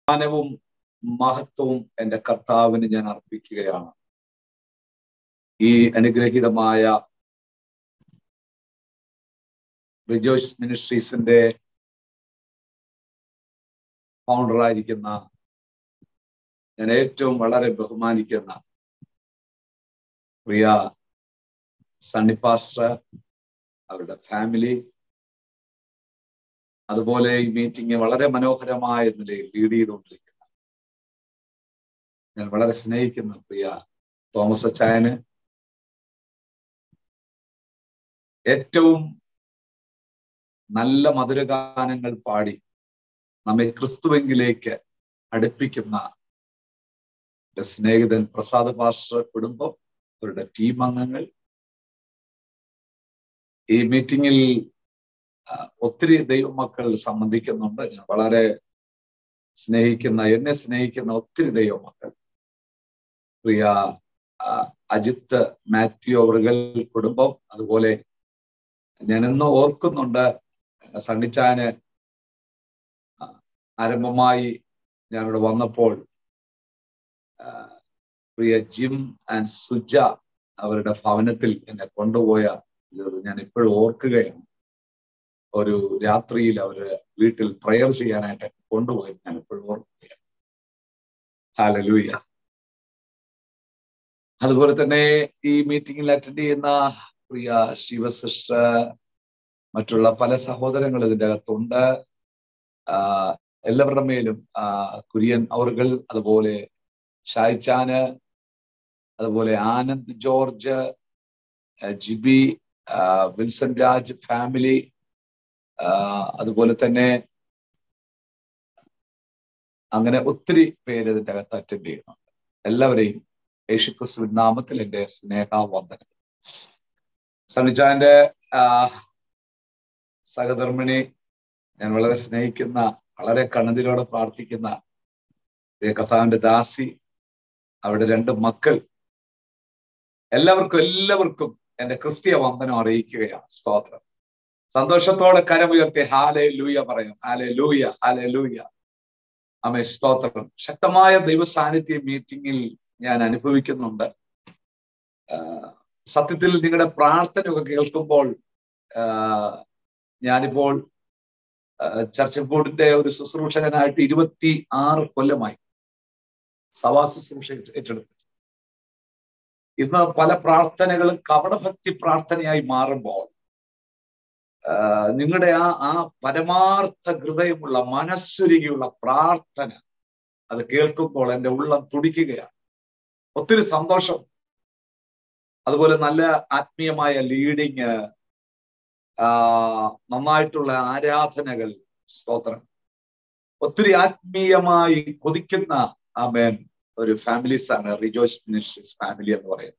മാനവും മഹത്വവും എൻ്റെ കർത്താവിന് ഞാൻ അർപ്പിക്കുകയാണ് ഈ അനുഗ്രഹീതമായ റിജോയ്സ് മിനിസ്ട്രീസിന്റെ ഫൗണ്ടറായിരിക്കുന്ന ഞാൻ ഏറ്റവും വളരെ ബഹുമാനിക്കുന്ന പ്രിയ സണ്ണി പാസ്റ്റർ അവരുടെ ഫാമിലി അതുപോലെ ഈ മീറ്റിംഗ് വളരെ മനോഹരമായ നിലയിൽ ലീഡ് ചെയ്തുകൊണ്ടിരിക്കുന്ന ഞാൻ വളരെ സ്നേഹിക്കുന്ന പ്രിയ തോമസ് അച്ചായന് ഏറ്റവും നല്ല മധുരഗാനങ്ങൾ പാടി നമ്മെ ക്രിസ്തുവെങ്കിലേക്ക് അടുപ്പിക്കുന്ന എൻ്റെ സ്നേഹിതൻ പ്രസാദ് പാസ്റ്റർ കുടുംബം അവരുടെ ടീം അംഗങ്ങൾ ഈ മീറ്റിംഗിൽ ഒത്തിരി ദൈവമക്കൾ സംബന്ധിക്കുന്നുണ്ട് ഞാൻ വളരെ സ്നേഹിക്കുന്ന എന്നെ സ്നേഹിക്കുന്ന ഒത്തിരി ദൈവമക്കൾ പ്രിയ അജിത്ത് മാത്യു അവറുകൾ കുടുംബം അതുപോലെ ഞാൻ ഇന്ന് ഓർക്കുന്നുണ്ട് സണ്ണിച്ചാന് ആരംഭമായി ഞാനിവിടെ വന്നപ്പോൾ പ്രിയ ജിം ആൻഡ് സുജ അവരുടെ ഭവനത്തിൽ എന്നെ കൊണ്ടുപോയ ഞാൻ ഇപ്പോഴും ഓർക്കുകയാണ് ഒരു രാത്രിയിൽ അവര് വീട്ടിൽ പ്രയർ ചെയ്യാനായിട്ട് കൊണ്ടുപോയി ഞാൻ ഇപ്പോഴും ഓർക്കുകയാണ് ഹാലലൂയ അതുപോലെ തന്നെ ഈ മീറ്റിംഗിൽ അറ്റൻഡ് ചെയ്യുന്ന പ്രിയ ശിവസിസ്റ്റർ മറ്റുള്ള പല സഹോദരങ്ങൾ ഇതിൻ്റെ അകത്തുണ്ട് എല്ലാവരുടെ മേലും കുര്യൻ അവറുകൾ അതുപോലെ ഷായിച്ചാന് അതുപോലെ Anand George Jibi Wilson Raj family അതുപോലെ തന്നെ അങ്ങനെ ഒത്തിരി പേര് ഇതിൻ്റെ അകത്ത് അറ്റൻഡ് ചെയ്യുന്നുണ്ട് എല്ലാവരെയും യേശുക്രിസ്തു നാമത്തിൽ എൻ്റെ സ്നേഹാവന്ദനം സണിച്ചാന്റെ സഹധർമ്മിണി ഞാൻ വളരെ സ്നേഹിക്കുന്ന വളരെ കണ്ണതിലോടെ പ്രാർത്ഥിക്കുന്ന കർത്താവിന്റെ ദാസി അവിടെ രണ്ട് മക്കൾ എല്ലാവർക്കും എല്ലാവർക്കും എന്റെ ക്രിസ്തീയ വന്ദനം അറിയിക്കുകയാണ് സ്തോത്രം സന്തോഷത്തോടെ കരമുയർത്തി ഹാലെ ലൂയ പറയാം ഹാലെ ലൂയ ഹാലെ ലൂയ അമേ സ്തോത്രം ശക്തമായ ദൈവ സാന്നിധ്യ മീറ്റിംഗിൽ ഞാൻ അനുഭവിക്കുന്നുണ്ട് സത്യത്തിൽ നിങ്ങളുടെ പ്രാർത്ഥനയൊക്കെ കേൾക്കുമ്പോൾ ഞാനിപ്പോൾ ചർച്ച ബോർഡിന്റെ ഒരു ശുശ്രൂഷകനായിട്ട് ഇരുപത്തി ആറ് കൊല്ലമായി സഭാ ശുശ്രൂഷ ഏറ്റെടുത്തു ഇന്ന് പല പ്രാർത്ഥനകളും കപടഭക്തി പ്രാർത്ഥനയായി മാറുമ്പോൾ നിങ്ങളുടെ ആ ആ പരമാർത്ഥ ഹൃദയമുള്ള മനസ്സുരുകിയുള്ള പ്രാർത്ഥന അത് കേൾക്കുമ്പോൾ എൻ്റെ ഉള്ളം തുടിക്കുകയാണ് ഒത്തിരി സന്തോഷം അതുപോലെ നല്ല ആത്മീയമായ ലീഡിങ് നന്നായിട്ടുള്ള ആരാധനകൾ സ്തോത്രം ഒത്തിരി ആത്മീയമായി കൊതിക്കുന്ന ആമേൻ ഒരു ഫാമിലീസ് ആണ് റിജോയ്സ് മിനിസ്ട്രീസ് ഫാമിലി എന്ന് പറയുന്നത്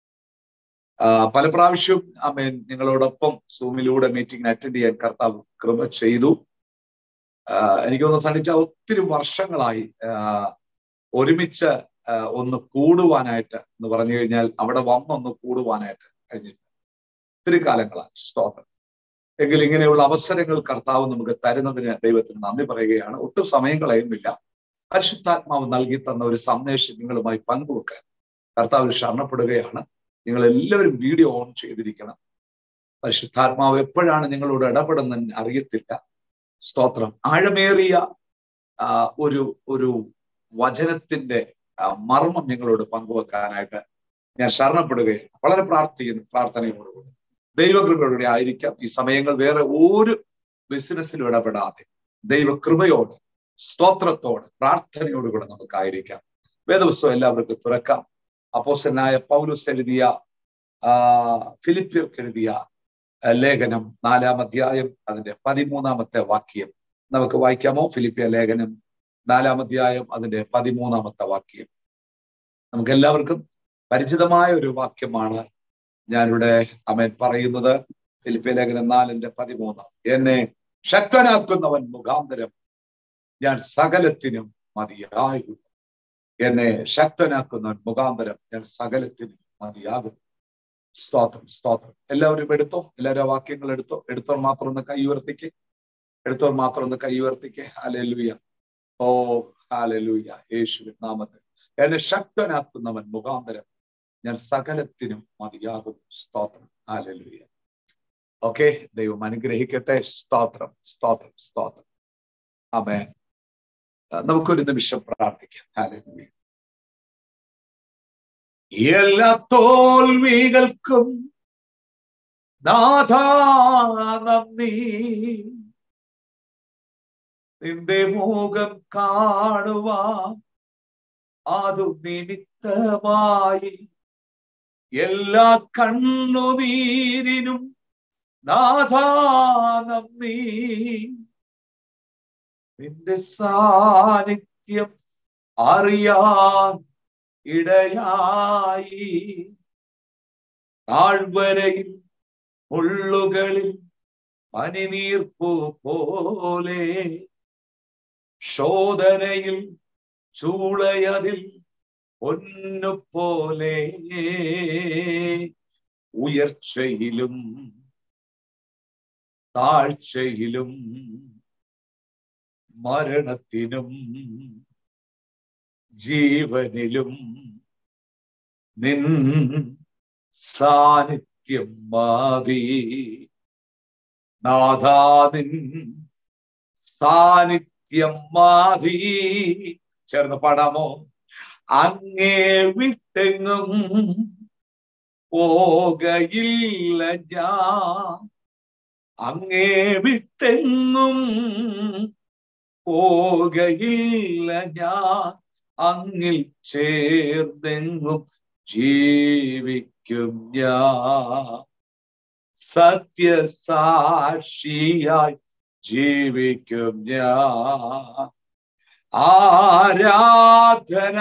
പല പ്രാവശ്യവും ആമേൻ നിങ്ങളോടൊപ്പം സൂമിലൂടെ മീറ്റിംഗിന് അറ്റൻഡ് ചെയ്യാൻ കർത്താവ് കൃപ ചെയ്തു എനിക്കൊന്ന് സണിച്ച ഒത്തിരി വർഷങ്ങളായി ഒരുമിച്ച് ഒന്ന് കൂടുവാനായിട്ട് എന്ന് പറഞ്ഞു കഴിഞ്ഞാൽ അവിടെ വന്നൊന്ന് കൂടുവാനായിട്ട് കഴിഞ്ഞിട്ട് ഒത്തിരി കാലങ്ങളായി സ്തോത്രം എങ്കിൽ ഇങ്ങനെയുള്ള അവസരങ്ങൾ കർത്താവ് നമുക്ക് തരുന്നതിന് ദൈവത്തിന് നന്ദി പറയുകയാണ് ഒട്ടും സമയം കളയുന്നില്ല പരിശുദ്ധാത്മാവ് നൽകി തന്ന ഒരു സന്ദേശം നിങ്ങളുമായി പങ്കുവെക്കാൻ കർത്താവ് ശരണപ്പെടുകയാണ് നിങ്ങൾ എല്ലാവരും വീഡിയോ ഓൺ ചെയ്തിരിക്കണം പരിശുദ്ധാത്മാവ് എപ്പോഴാണ് നിങ്ങളോട് ഇടപെടുന്നതെന്ന് അറിയത്തില്ല സ്തോത്രം ആഴമേറിയ ഒരു ഒരു വചനത്തിന്റെ മർമ്മം നിങ്ങളോട് പങ്കുവെക്കാനായിട്ട് ഞാൻ ശരണപ്പെടുകയാണ് വളരെ പ്രാർത്ഥിക്കുന്നു പ്രാർത്ഥനയോടുകൂടി ദൈവകൃപയോടെ ആയിരിക്കാം ഈ സമയങ്ങൾ വേറെ ഒരു ബിസിനസ്സിലും ഇടപെടാതെ ദൈവകൃപയോട് സ്തോത്രത്തോട് പ്രാർത്ഥനയോടുകൂടെ നമുക്കായിരിക്കാം വേദപുസ്തകം എല്ലാവർക്കും തുറക്കാം അപ്പോസനായ പൗലുസ് എഴുതിയ ഫിലിപ്പിയർക്ക് എഴുതിയ ലേഖനം നാലാം അധ്യായം അതിന്റെ പതിമൂന്നാമത്തെ വാക്യം നമുക്ക് വായിക്കാമോ ഫിലിപ്പിയ ലേഖനം നാലാം അധ്യായം അതിന്റെ പതിമൂന്നാമത്തെ വാക്യം നമുക്ക് എല്ലാവർക്കും പരിചിതമായ ഒരു വാക്യമാണ് ഞാനിവിടെ അമേൻ പറയുന്നത് ഫിലിപ്പിയ ലേഖനം നാലിന്റെ പതിമൂന്ന് എന്നെ ശക്തനാക്കുന്നവൻ മുഖാന്തരം ഞാൻ സകലത്തിനും മതിയാകുന്നു എന്നെ ശക്തനാക്കുന്നവൻ മുഖാന്തരം ഞാൻ സകലത്തിനും മതിയാകുന്നു സ്തോത്രം സ്തോത്രം എല്ലാവരും എടുത്തോ എല്ലാവരും വാക്യങ്ങൾ എടുത്തോ എടുത്തവർ മാത്രം ഒന്ന് കൈ ഉയർത്തിക്ക് എടുത്തവർ മാത്രം ഒന്ന് കൈ ഉയർത്തിക്ക് അല്ലെ ലുയ ഓ ഹാലലൂയ യേശുവിൻ നാമത്തിൽ എന്നെ ശക്തനാക്കുന്നവൻ മുഖാന്തരം ഞാൻ സകലത്തിനും മതിയാകും സ്തോത്രം ഹാലലൂയ ഓക്കെ ദൈവം അനുഗ്രഹിക്കട്ടെ സ്തോത്രം സ്തോത്രം സ്തോത്രം ആമേ നമുക്കൊരു നിമിഷം പ്രാർത്ഥിക്കാം ഹാലലൂയ എല്ലാ തോൽവികൾക്കും നാഥാ നന്ദി നിന്റെ മുഖം കാണുവാൻ അതു നിമിത്തമായി എല്ലാ കണ്ണുനീരിനും നാഥാ നന്ദി നിന്റെ സാന്നിധ്യം അറിയാൻ ഇടയായി താഴ്വരയിൽ മുള്ളുകളിൽ പനിനീർപ്പു പോലെ ശോധനയിൽ ചൂളയതിൽ പൊന്നു പോലെ ഉയർച്ചയിലും താഴ്ചയിലും മരണത്തിനും ജീവനിലും നിൻ സാന്നിധ്യം മാതി നാഥാനിൻ സാന്നിധ്യം മാതി ചേർന്ന് പാടാമോ അങ്ങേ വിട്ടെങ്ങും പോകയില്ല ഞാൻ അങ്ങേ വിട്ടെങ്ങും പോകയില്ല ഞാൻ അങ്ങിൽ ചേർന്നെങ്ങും ജീവിക്കും ഞാൻ സത്യസാക്ഷിയായി ജീവിക്കും ഞാൻ ആരാധന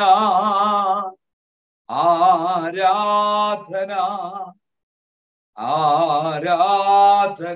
ആരാധന ആരാധന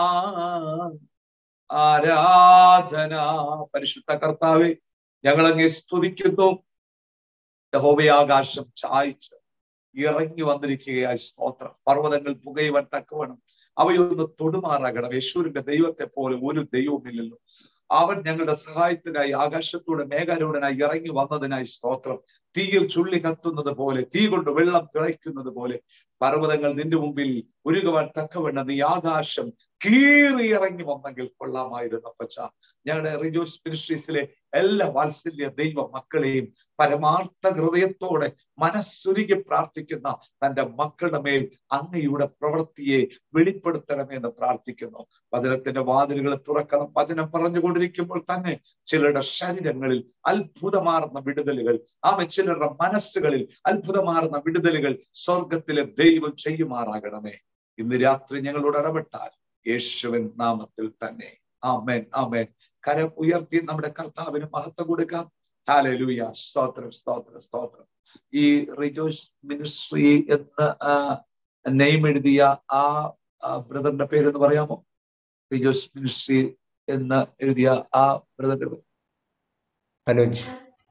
ആരാധന പരിശുദ്ധ കർത്താവെ ഞങ്ങൾ അങ്ങേ സ്തുതിക്കുന്നു യഹോവയാകാശം ചായച്ച് ഇറങ്ങി വന്നിരിക്കുകയായി സ്തോത്രം പർവ്വതങ്ങൾ പുകയുവാൻ തക്കവണ്ണം അവയൊന്ന് തൊടുമാറാകണം യേശൂരിന്റെ ദൈവത്തെ പോലെ ഒരു ദൈവവുമില്ലല്ലോ അവൻ ഞങ്ങളുടെ സഹായത്തിനായി ആകാശത്തൂടെ മേഘാരൂഢനായി ഇറങ്ങി വന്നതിനായി സ്തോത്രം തീയിൽ ചുള്ളി കത്തുന്നത് പോലെ തീ കൊണ്ട് വെള്ളം തിളയ്ക്കുന്നത് പോലെ പർവ്വതങ്ങൾ നിന്റെ മുമ്പിൽ ഉരുകുവാൻ തക്കവണ്ണം നീ ആകാശം കീറി ഇറങ്ങി വന്നെങ്കിൽ കൊള്ളാമായിരുന്നു പച്ച ഞങ്ങളുടെ റിജോസ് മിനിസ്ട്രീസിലെ എല്ലാ വാത്സല്യ ദൈവ മക്കളെയും പരമാർത്ഥ ഹൃദയത്തോടെ മനസ്സുരുകി പ്രാർത്ഥിക്കുന്ന തന്റെ മക്കളുടെ മേൽ അങ്ങയുടെ പ്രവൃത്തിയെ വെളിപ്പെടുത്തണമെന്ന് പ്രാർത്ഥിക്കുന്നു വചനത്തിന്റെ വാതിലുകൾ തുറക്കണം വചനം പറഞ്ഞുകൊണ്ടിരിക്കുമ്പോൾ തന്നെ ചിലരുടെ ശരീരങ്ങളിൽ അത്ഭുതമാർന്ന വിടുതലുകൾ ആമ ചിലരുടെ മനസ്സുകളിൽ അത്ഭുതമാർന്ന വിടുതലുകൾ സ്വർഗത്തിലെ ദൈവം ചെയ്യുമാറാകണമേ ഇന്ന് രാത്രി ഞങ്ങളോട് ഇടപെട്ടാൽ യേശുവൻ നാമത്തിൽ തന്നെ ആമേൻ ആമേൻ കരം ഉയർത്തി നമ്മുടെ കർത്താവിന് മഹത്വം കൊടുക്കാം ഹാലലൂയ സ്തോത്രം സ്തോത്രം സ്തോത്രം ഈ റിജോസ് മിനിസ്ട്രി എന്ന് നെയിം എഴുതിയ ആ ബ്രദറിന്റെ പേരെന്ന് പറയാമോ റിജോസ് മിനിസ്ട്രി എന്ന് എഴുതിയ ആ ബ്രദറിന്റെ അനുജ്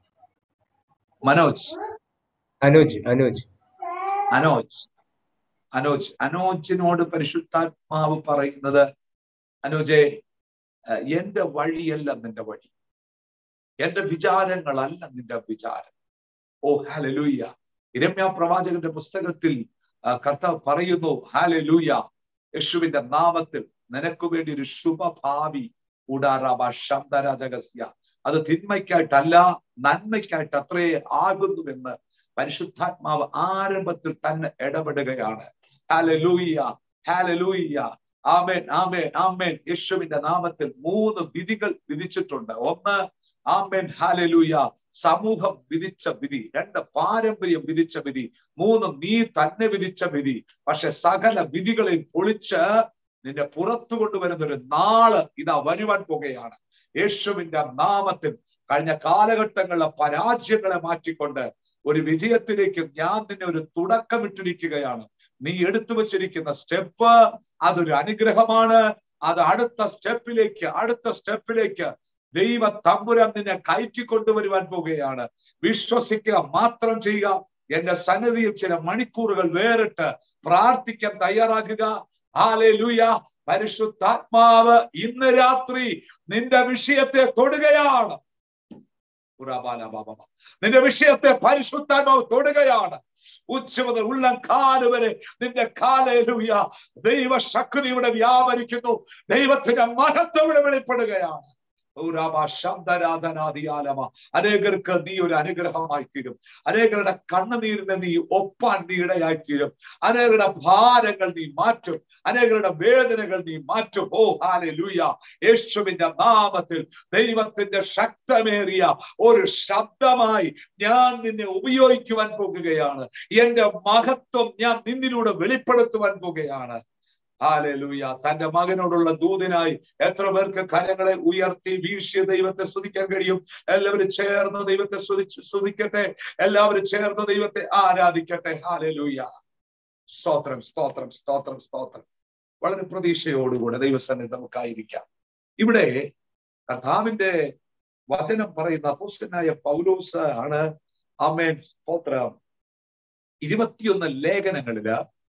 മനോജ് അനുജ് അനുജ് അനോജ് അനോജ് അനോജിനോട് പരിശുദ്ധാത്മാവ് പറയുന്നത് അനോജെ എന്റെ വഴിയല്ല നിന്റെ വഴി എന്റെ വിചാരങ്ങളല്ല നിന്റെ വിചാരം ഓ ഹാലലൂയ ഇരമ്യ പ്രവാചകന്റെ പുസ്തകത്തിൽ കർത്താവ് പറയുന്നു ഹാലലൂയ യേശുവിന്റെ നാമത്തിൽ നിനക്ക് വേണ്ടി ഒരു ശുഭഭാവി കൂടാറാബ ശബ്ദരാജകസ്യ അത് തിന്മയ്ക്കായിട്ടല്ല നന്മയ്ക്കായിട്ട് അത്രേ ആകുന്നുവെന്ന് പരിശുദ്ധാത്മാവ് ആരംഭത്തിൽ തന്നെ ഇടപെടുകയാണ് ഹാലലൂയ ഹാലലൂയ ആമേൻ ആമേൻ ആമേൻ യേശുവിന്റെ നാമത്തിൽ മൂന്ന് വിധികൾ വിധിച്ചിട്ടുണ്ട് ഒന്ന് ആമേൻ ഹാലലൂയ സമൂഹം വിധിച്ച വിധി രണ്ട് പാരമ്പര്യം വിധിച്ച വിധി മൂന്ന് നീ തന്നെ വിധിച്ച വിധി പക്ഷെ സകല വിധികളെ പൊളിച്ച് നിന്നെ പുറത്തു കൊണ്ടുവരുന്ന ഒരു നാള് ഇതാ വരുവാൻ പോകുകയാണ് യേശുവിന്റെ നാമത്തിൽ കഴിഞ്ഞ കാലഘട്ടങ്ങളിലെ പരാജയങ്ങളെ മാറ്റിക്കൊണ്ട് ഒരു വിജയത്തിലേക്ക് ഞാൻ നിന്നെ ഒരു തുടക്കമിട്ടിരിക്കുകയാണ് നീ എടുത്തു വച്ചിരിക്കുന്ന സ്റ്റെപ്പ് അതൊരു അനുഗ്രഹമാണ് അത് അടുത്ത സ്റ്റെപ്പിലേക്ക് അടുത്ത സ്റ്റെപ്പിലേക്ക് ദൈവ തമ്പുരാൻ നിന്നെ കയറ്റി കൊണ്ടുവരുവാൻ പോകുകയാണ് വിശ്വസിക്കുക മാത്രം ചെയ്യുക എന്റെ സന്നിധിയിൽ ചില മണിക്കൂറുകൾ വേറിട്ട് പ്രാർത്ഥിക്കാൻ തയ്യാറാക്കുക ഹാലേ ലൂയ പരിശുദ്ധാത്മാവ് ഇന്ന് രാത്രി നിന്റെ വിഷയത്തെ തൊടുകയാണ് ഉറാബാലാബാബാ. നിന്റെ വിഷയത്തെ പരിശുദ്ധാത്മാവ് തൊടുകയാണ് ഉച്ച മുതൽ ഉള്ളം കാല് വരെ നിന്റെ കാലയിലൂയ ദൈവശക്തി ഇവിടെ വ്യാപരിക്കുന്നു ദൈവത്തിന്റെ മഹത്വം ഇവിടെ വെളിപ്പെടുകയാണ് ഊരാബ ശബ്ദരാധനാദിയാലമ അനേകർക്ക് നീ ഒരു അനുഗ്രഹമായി തീരും അനേകരുടെ കണ്ണുനീരിനെ നീ ഒപ്പാൻ നീ ഇടയായി തീരും അനേകരുടെ ഭാരങ്ങൾ നീ മാറ്റും അനേകരുടെ വേദനകൾ നീ മാറ്റും ഓ ഹാലെ ലൂയ യേശുവിന്റെ നാമത്തിൽ ദൈവത്തിന്റെ ശക്തമേറിയ ഒരു ശബ്ദമായി ഞാൻ നിന്നെ ഉപയോഗിക്കുവാൻ പോകുകയാണ് എന്റെ മഹത്വം ഞാൻ നിന്നിലൂടെ വെളിപ്പെടുത്തുവാൻ പോകുകയാണ് ഹാലലൂയ തന്റെ മകനോടുള്ള ദൂതനായി എത്ര പേർക്ക് കരങ്ങളെ ഉയർത്തി വീശിയ ദൈവത്തെ സ്തുതിക്കാൻ കഴിയും എല്ലാവരും ചേർന്ന് ദൈവത്തെ സ്തുതിച്ച് സ്തുതിക്കട്ടെ എല്ലാവരും ചേർന്ന് ദൈവത്തെ ആരാധിക്കട്ടെ ഹാലലൂയ സ്തോത്രം സ്തോത്രം സ്തോത്രം സ്തോത്രം വളരെ പ്രതീക്ഷയോടുകൂടെ ദൈവസന്നിധി നമുക്കായിരിക്കാം ഇവിടെ കർത്താവിന്റെ വചനം പറയുന്ന അപ്പോസ്റ്റനായ പൗലോസ് ആണ് അമേൻ സ്തോത്രം ഇരുപത്തിയൊന്ന് ലേഖനങ്ങളില്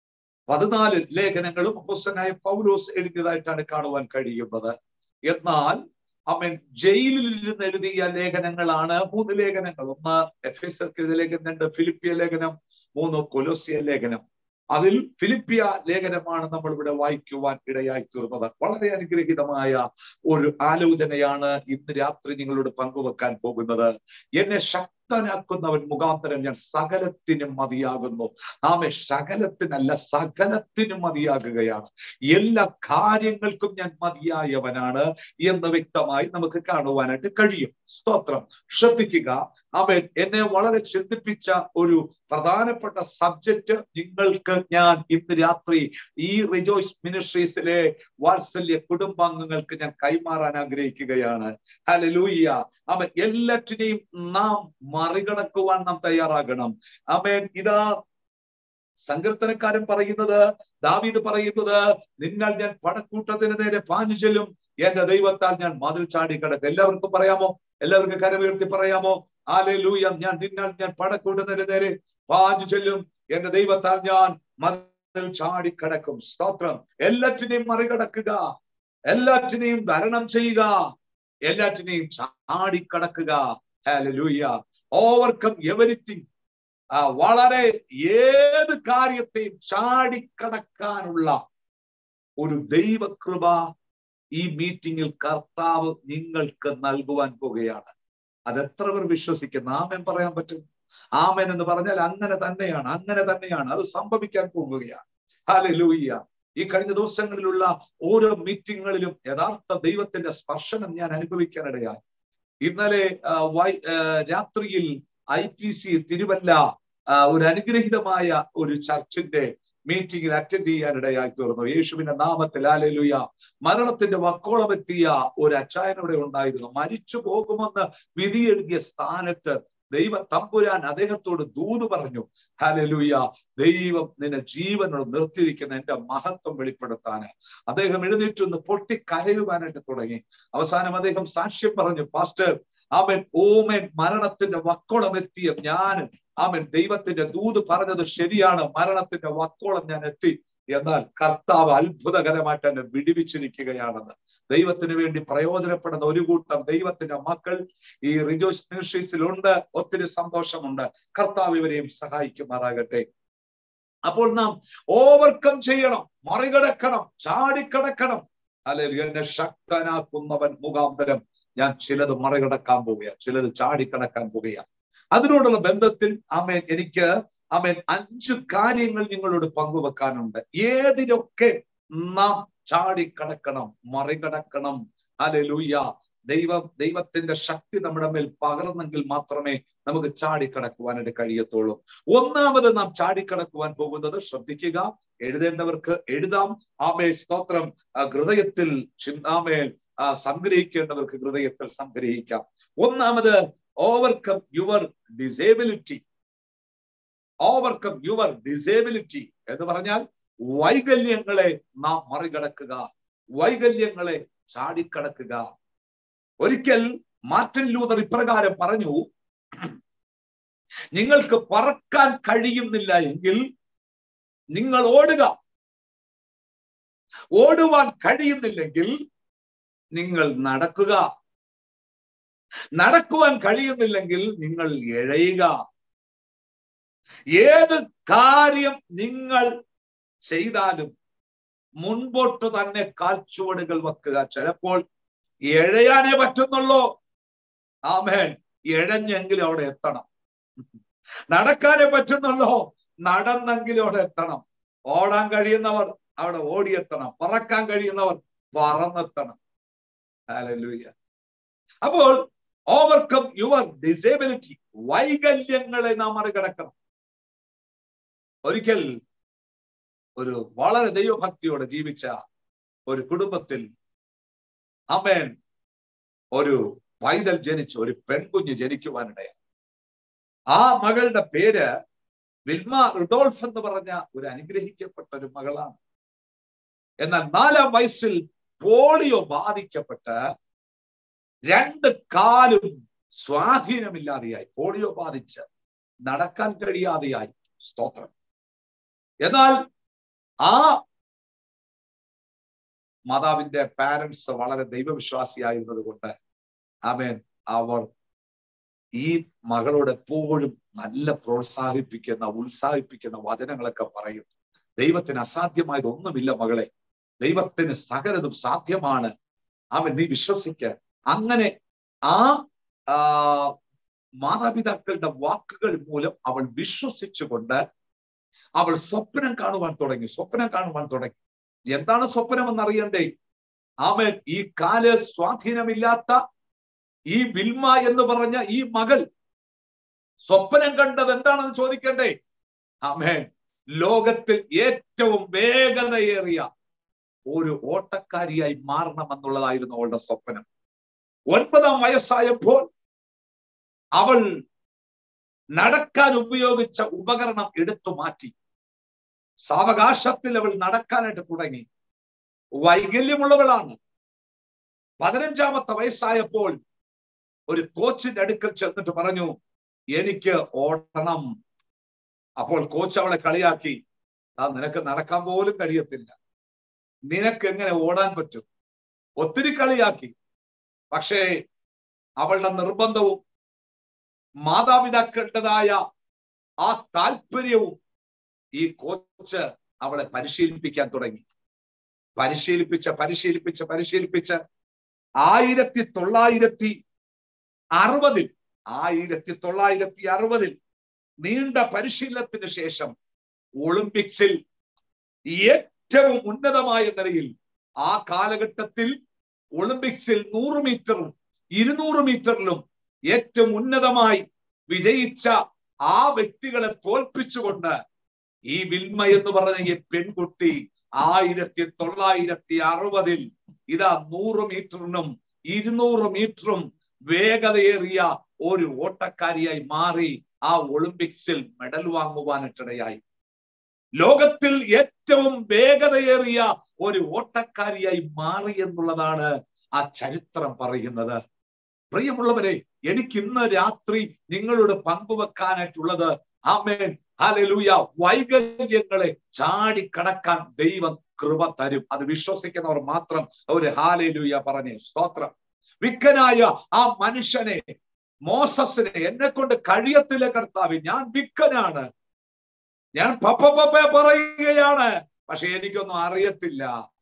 പതിനാല് ലേഖനങ്ങളും അപ്പോസ്റ്റനായ പൗലോസ് എഴുതിയതായിട്ടാണ് കാണുവാൻ കഴിയുന്നത് എന്നാൽ അവൻ ജയിലിൽ ഇരുന്ന് എഴുതിയ ലേഖനങ്ങളാണ് മൂന്ന് ലേഖനങ്ങൾ ഒന്ന് എഫ് എസ് എഴുതിയ ലേഖനം രണ്ട് ഫിലിപ്പിയ ലേഖനം മൂന്ന് കൊലോസിയ ലേഖനം അതിൽ ഫിലിപ്പിയ ലേഖനമാണ് നമ്മൾ ഇവിടെ വായിക്കുവാൻ ഇടയായി തീർന്നത് വളരെ അനുഗ്രഹീതമായ ഒരു ആലോചനയാണ് ഇന്ന് രാത്രി നിങ്ങളോട് പങ്കുവെക്കാൻ പോകുന്നത് എന്നെ ശക്തനാക്കുന്നവൻ മുഖാന്തരം ഞാൻ സകലത്തിനും മതിയാകുന്നു ആമെ സകലത്തിനല്ല സകലത്തിനും മതിയാകുകയാണ് എല്ലാ കാര്യങ്ങൾക്കും ഞാൻ മതിയായവനാണ് എന്ന് വ്യക്തമായി നമുക്ക് കാണുവാനായിട്ട് കഴിയും സ്തോത്രം ശ്രദ്ധിക്കുക അവൻ എന്നെ വളരെ ചിന്തിപ്പിച്ച ഒരു പ്രധാനപ്പെട്ട സബ്ജക്റ്റ് നിങ്ങൾക്ക് ഞാൻ ഇന്ന് രാത്രി ഈ റിജോയ്സ് മിനിസ്ട്രീസിലെ വാത്സല്യ കുടുംബാംഗങ്ങൾക്ക് ഞാൻ കൈമാറാൻ ആഗ്രഹിക്കുകയാണ് ഹലലൂയ്യ അവൻ എല്ലാറ്റിനെയും നാം മറികടക്കുവാൻ നാം തയ്യാറാകണം അവൻ ഇതാ സങ്കീർത്തനക്കാരൻ പറയുന്നത് ദാവീദ് പറയുന്നത് നിന്നാൽ ഞാൻ പടക്കൂട്ടത്തിന് നേരെ പാഞ്ഞു ചെല്ലും എന്റെ ദൈവത്താൽ ഞാൻ മതിൽ ചാടി കിടക്കും എല്ലാവർക്കും പറയാമോ എല്ലാവർക്കും കരമുയർത്തി പറയാമോ ആലേ ലൂയ ഞാൻ നിന്നാൽ ഞാൻ പടക്കൂട്ടത്തിന് നേരെ പാഞ്ഞു ചെല്ലും എന്റെ ദൈവത്താൽ ഞാൻ മതിൽ ചാടി കിടക്കും സ്തോത്രം എല്ലാറ്റിനെയും മറികടക്കുക എല്ലാറ്റിനെയും ധരണം ചെയ്യുക എല്ലാറ്റിനെയും ചാടിക്കടക്കുക ഹാലലൂയ ഓവർകം എവരിത്തിങ് വളരെ ഏത് കാര്യത്തെയും ചാടിക്കടക്കാനുള്ള ഒരു ദൈവകൃപ ഈ മീറ്റിംഗിൽ കർത്താവ് നിങ്ങൾക്ക് നൽകുവാൻ പോകുകയാണ് അത് എത്ര പേർ വിശ്വസിക്കുന്നു ആമൻ പറയാൻ പറ്റും ആമൻ എന്ന് പറഞ്ഞാൽ അങ്ങനെ തന്നെയാണ് അങ്ങനെ തന്നെയാണ് അത് സംഭവിക്കാൻ പോകുകയാണ് ഹാലലൂയ്യ ഈ കഴിഞ്ഞ ദിവസങ്ങളിലുള്ള ഓരോ മീറ്റിങ്ങുകളിലും യഥാർത്ഥ ദൈവത്തിന്റെ സ്പർശനം ഞാൻ അനുഭവിക്കാനിടയായി ഇന്നലെ രാത്രിയിൽ ഐ പി സി തിരുവല്ല ഒരു അനുഗ്രഹീതമായ ഒരു ചർച്ചിന്റെ മീറ്റിംഗിൽ അറ്റൻഡ് ചെയ്യാനിടയായി തീർന്നു യേശുവിന്റെ നാമത്തിൽ ആലലുയ മരണത്തിന്റെ വക്കോളം എത്തിയ ഒരു അച്ചായനോടെ ഉണ്ടായിരുന്നു മരിച്ചു പോകുമെന്ന് വിധി എഴുതിയ സ്ഥാനത്ത് ദൈവ തമ്പുരാൻ അദ്ദേഹത്തോട് ദൂത് പറഞ്ഞു ഹാലലൂയ ദൈവം നിന്നെ ജീവനോട് നിർത്തിയിരിക്കുന്ന എന്റെ മഹത്വം വെളിപ്പെടുത്താന് അദ്ദേഹം എഴുന്നേറ്റൊന്ന് പൊട്ടി കരയുവാനായിട്ട് തുടങ്ങി അവസാനം അദ്ദേഹം സാക്ഷ്യം പറഞ്ഞു പാസ്റ്റർ അവൻ ഓമൻ മരണത്തിന്റെ വക്കോളം എത്തിയ ഞാൻ അവൻ ദൈവത്തിന്റെ ദൂത് പറഞ്ഞത് ശരിയാണ് മരണത്തിന്റെ വക്കോളം ഞാൻ എത്തി എന്നാൽ കർത്താവ് അത്ഭുതകരമായിട്ട് എന്നെ വിടിവിച്ചിരിക്കുകയാണെന്ന് ദൈവത്തിന് വേണ്ടി പ്രയോജനപ്പെടുന്ന ഒരു കൂട്ടം ദൈവത്തിന്റെ മക്കൾ ഈ റിജോസ് മിനിസ്ട്രീസിലുണ്ട് ഒത്തിരി സന്തോഷമുണ്ട് കർത്താവ് ഇവരെയും സഹായിക്കുമാറാകട്ടെ അപ്പോൾ നാം ഓവർകം ചെയ്യണം മറികടക്കണം ചാടിക്കടക്കണം അല്ലെങ്കിൽ എന്നെ ശക്തനാക്കുന്നവൻ മുഖാന്തരം ഞാൻ ചിലത് മറികടക്കാൻ പോവുകയാണ് ചിലത് ചാടിക്കടക്കാൻ പോവുകയാണ് അതിനോടുള്ള ബന്ധത്തിൽ അമേൻ എനിക്ക് അമേൻ അഞ്ച് കാര്യങ്ങൾ നിങ്ങളോട് പങ്കുവെക്കാനുണ്ട് ഏതിലൊക്കെ നാം ചാടിക്കടക്കണം മറികടക്കണം അലലൂയ്യ ദൈവം ദൈവത്തിന്റെ ശക്തി നമ്മുടെ മേൽ പകർന്നെങ്കിൽ മാത്രമേ നമുക്ക് ചാടിക്കടക്കുവാനായിട്ട് കഴിയത്തുള്ളൂ ഒന്നാമത് നാം ചാടിക്കടക്കുവാൻ പോകുന്നത് ശ്രദ്ധിക്കുക എഴുതേണ്ടവർക്ക് എഴുതാം ആമേ സ്തോത്രം ഹൃദയത്തിൽ ചിന്താമേൽ സംഗ്രഹിക്കേണ്ടവർക്ക് ഹൃദയത്തിൽ സംഗ്രഹിക്കാം ഒന്നാമത് overcome your disability overcome your disability എന്ന് പറഞ്ഞാൽ വൈകല്യങ്ങളെ നാം മറികടക്കുക വൈകല്യങ്ങളെ ചാടിക്കടക്കുക ഒരിക്കൽ മാർട്ടിൻ ലൂതർ ഇപ്രകാരം പറഞ്ഞു നിങ്ങൾക്ക് പറക്കാൻ കഴിയുന്നില്ല എങ്കിൽ നിങ്ങൾ ഓടുക ഓടുവാൻ കഴിയുന്നില്ലെങ്കിൽ നിങ്ങൾ നടക്കുക നടക്കുവാൻ കഴിയുന്നില്ലെങ്കിൽ നിങ്ങൾ എഴയുക ഏത് കാര്യം നിങ്ങൾ ചെയ്താലും മുൻപോട്ട് തന്നെ കാൽച്ചുവടുകൾ വെക്കുക ചിലപ്പോൾ എഴയാനേ പറ്റുന്നുള്ളൂ ആമേൻ എഴഞ്ഞെങ്കിലും അവിടെ എത്തണം നടക്കാനേ പറ്റുന്നുള്ളൂ നടന്നെങ്കിലും അവിടെ എത്തണം ഓടാൻ കഴിയുന്നവർ അവിടെ ഓടിയെത്തണം പറക്കാൻ കഴിയുന്നവർ പറന്നെത്തണം ഹല്ലേലൂയ അപ്പോൾ ഓവർകം യുവർ ഡിസേബിലിറ്റി വൈകല്യങ്ങളെ നാം മറികടക്കണം ഒരിക്കൽ ഒരു വളരെ ദൈവഭക്തിയോടെ ജീവിച്ച ഒരു കുടുംബത്തിൽ അമേൻ ഒരു പൈതൽ ജനിച്ചു ഒരു പെൺകുഞ്ഞ് ജനിക്കുവാനിടയാണ് ആ മകളുടെ പേര് വിൽമ റുഡോൾഫ് എന്ന് പറഞ്ഞ ഒരു അനുഗ്രഹിക്കപ്പെട്ട ഒരു മകളാണ് എന്നാൽ നാലാം വയസ്സിൽ പോളിയോ ബാധിക്കപ്പെട്ട് രണ്ട് കാലും സ്വാധീനമില്ലാതെയായി പോളിയോ ബാധിച്ച് നടക്കാൻ കഴിയാതെയായി സ്തോത്രം എന്നാൽ ആ മാതാവിന്റെ പാരൻസ് വളരെ ദൈവവിശ്വാസിയായിരുന്നത് കൊണ്ട് ആമേൻ അവർ ഈ മകളോട് എപ്പോഴും നല്ല പ്രോത്സാഹിപ്പിക്കുന്ന ഉത്സാഹിപ്പിക്കുന്ന വചനങ്ങളൊക്കെ പറയും ദൈവത്തിന് അസാധ്യമായത് ഒന്നുമില്ല മകളെ ദൈവത്തിന് സകലതും സാധ്യമാണ് അവൻ നീ വിശ്വസിക്ക അങ്ങനെ ആ മാതാപിതാക്കളുടെ വാക്കുകൾ മൂലം അവൾ വിശ്വസിച്ചുകൊണ്ട് അവൾ സ്വപ്നം കാണുവാൻ തുടങ്ങി സ്വപ്നം കാണുവാൻ തുടങ്ങി എന്താണ് സ്വപ്നം എന്നറിയണ്ടേ അവൻ ഈ കാല് സ്വാധീനമില്ലാത്ത ഈ വിൽമ എന്ന് പറഞ്ഞ ഈ മകൾ സ്വപ്നം കണ്ടത് എന്താണെന്ന് ചോദിക്കണ്ടേ ആമേൻ ലോകത്തിൽ ഏറ്റവും വേഗതയേറിയ ഒരു ഓട്ടക്കാരിയായി മാറണമെന്നുള്ളതായിരുന്നു അവളുടെ സ്വപ്നം ഒൻപതാം വയസ്സായപ്പോൾ അവൾ നടക്കാൻ ഉപയോഗിച്ച ഉപകരണം എടുത്തു മാറ്റി സാവകാശത്തിൽ അവൾ നടക്കാനായിട്ട് തുടങ്ങി വൈകല്യമുള്ളവളാണ് പതിനഞ്ചാമത്തെ വയസ്സായപ്പോൾ ഒരു കോച്ചിന്റെ അടുക്കൽ ചെന്നിട്ട് പറഞ്ഞു എനിക്ക് ഓടണം അപ്പോൾ കോച്ച് അവളെ കളിയാക്കി ആ നിനക്ക് നടക്കാൻ പോലും കഴിയത്തില്ല നിനക്ക് എങ്ങനെ ഓടാൻ പറ്റും ഒത്തിരി കളിയാക്കി പക്ഷേ അവളുടെ നിർബന്ധവും മാതാപിതാക്കളുടേതായ ആ താല്പര്യവും ഈ കോച്ച് അവളെ പരിശീലിപ്പിക്കാൻ തുടങ്ങി പരിശീലിപ്പിച്ച് പരിശീലിപ്പിച്ച് പരിശീലിപ്പിച്ച് ആയിരത്തി തൊള്ളായിരത്തി അറുപതിൽ ആയിരത്തി തൊള്ളായിരത്തി അറുപതിൽ നീണ്ട പരിശീലനത്തിന് ശേഷം ഒളിമ്പിക്സിൽ ഏറ്റവും ഉന്നതമായ നിലയിൽ ആ കാലഘട്ടത്തിൽ ഒളിമ്പിക്സിൽ നൂറ് മീറ്ററും ഇരുന്നൂറ് മീറ്ററിലും ഏറ്റവും ഉന്നതമായി വിജയിച്ച ആ വ്യക്തികളെ തോൽപ്പിച്ചുകൊണ്ട് ഈ വിൽമ എന്ന് പറഞ്ഞ ഈ പെൺകുട്ടി ആയിരത്തി തൊള്ളായിരത്തി അറുപതിൽ ഇതാ നൂറ് മീറ്ററിനും ഇരുന്നൂറ് മീറ്ററും വേഗതയേറിയ ഒരു ഓട്ടക്കാരിയായി മാറി ആ ഒളിമ്പിക്സിൽ മെഡൽ വാങ്ങുവാനിട്ടിടയായി ലോകത്തിൽ ഏറ്റവും വേഗതയേറിയ ഒരു ഓട്ടക്കാരിയായി മാറി എന്നുള്ളതാണ് ആ ചരിത്രം പറയുന്നത് പ്രിയമുള്ളവരെ എനിക്ക് ഇന്ന് രാത്രി നിങ്ങളോട് പങ്കുവെക്കാനായിട്ടുള്ളത് ആമേൻ ഹാലലൂയ വൈകല്യങ്ങളെ ചാടിക്കടക്കാൻ ദൈവം കൃപ തരും അത് വിശ്വസിക്കുന്നവർ മാത്രം ഒരു ഹാലലൂയ പറഞ്ഞേ സ്തോത്രം വിക്കനായ ആ മനുഷ്യനെ മോസസിനെ എന്നെ കൊണ്ട് കഴിയത്തില്ല കർത്താവ് ഞാൻ വിക്കനാണ് ഞാൻ പപ്പ പപ്പ പറയുകയാണ് പക്ഷെ എനിക്കൊന്നും അറിയത്തില്ല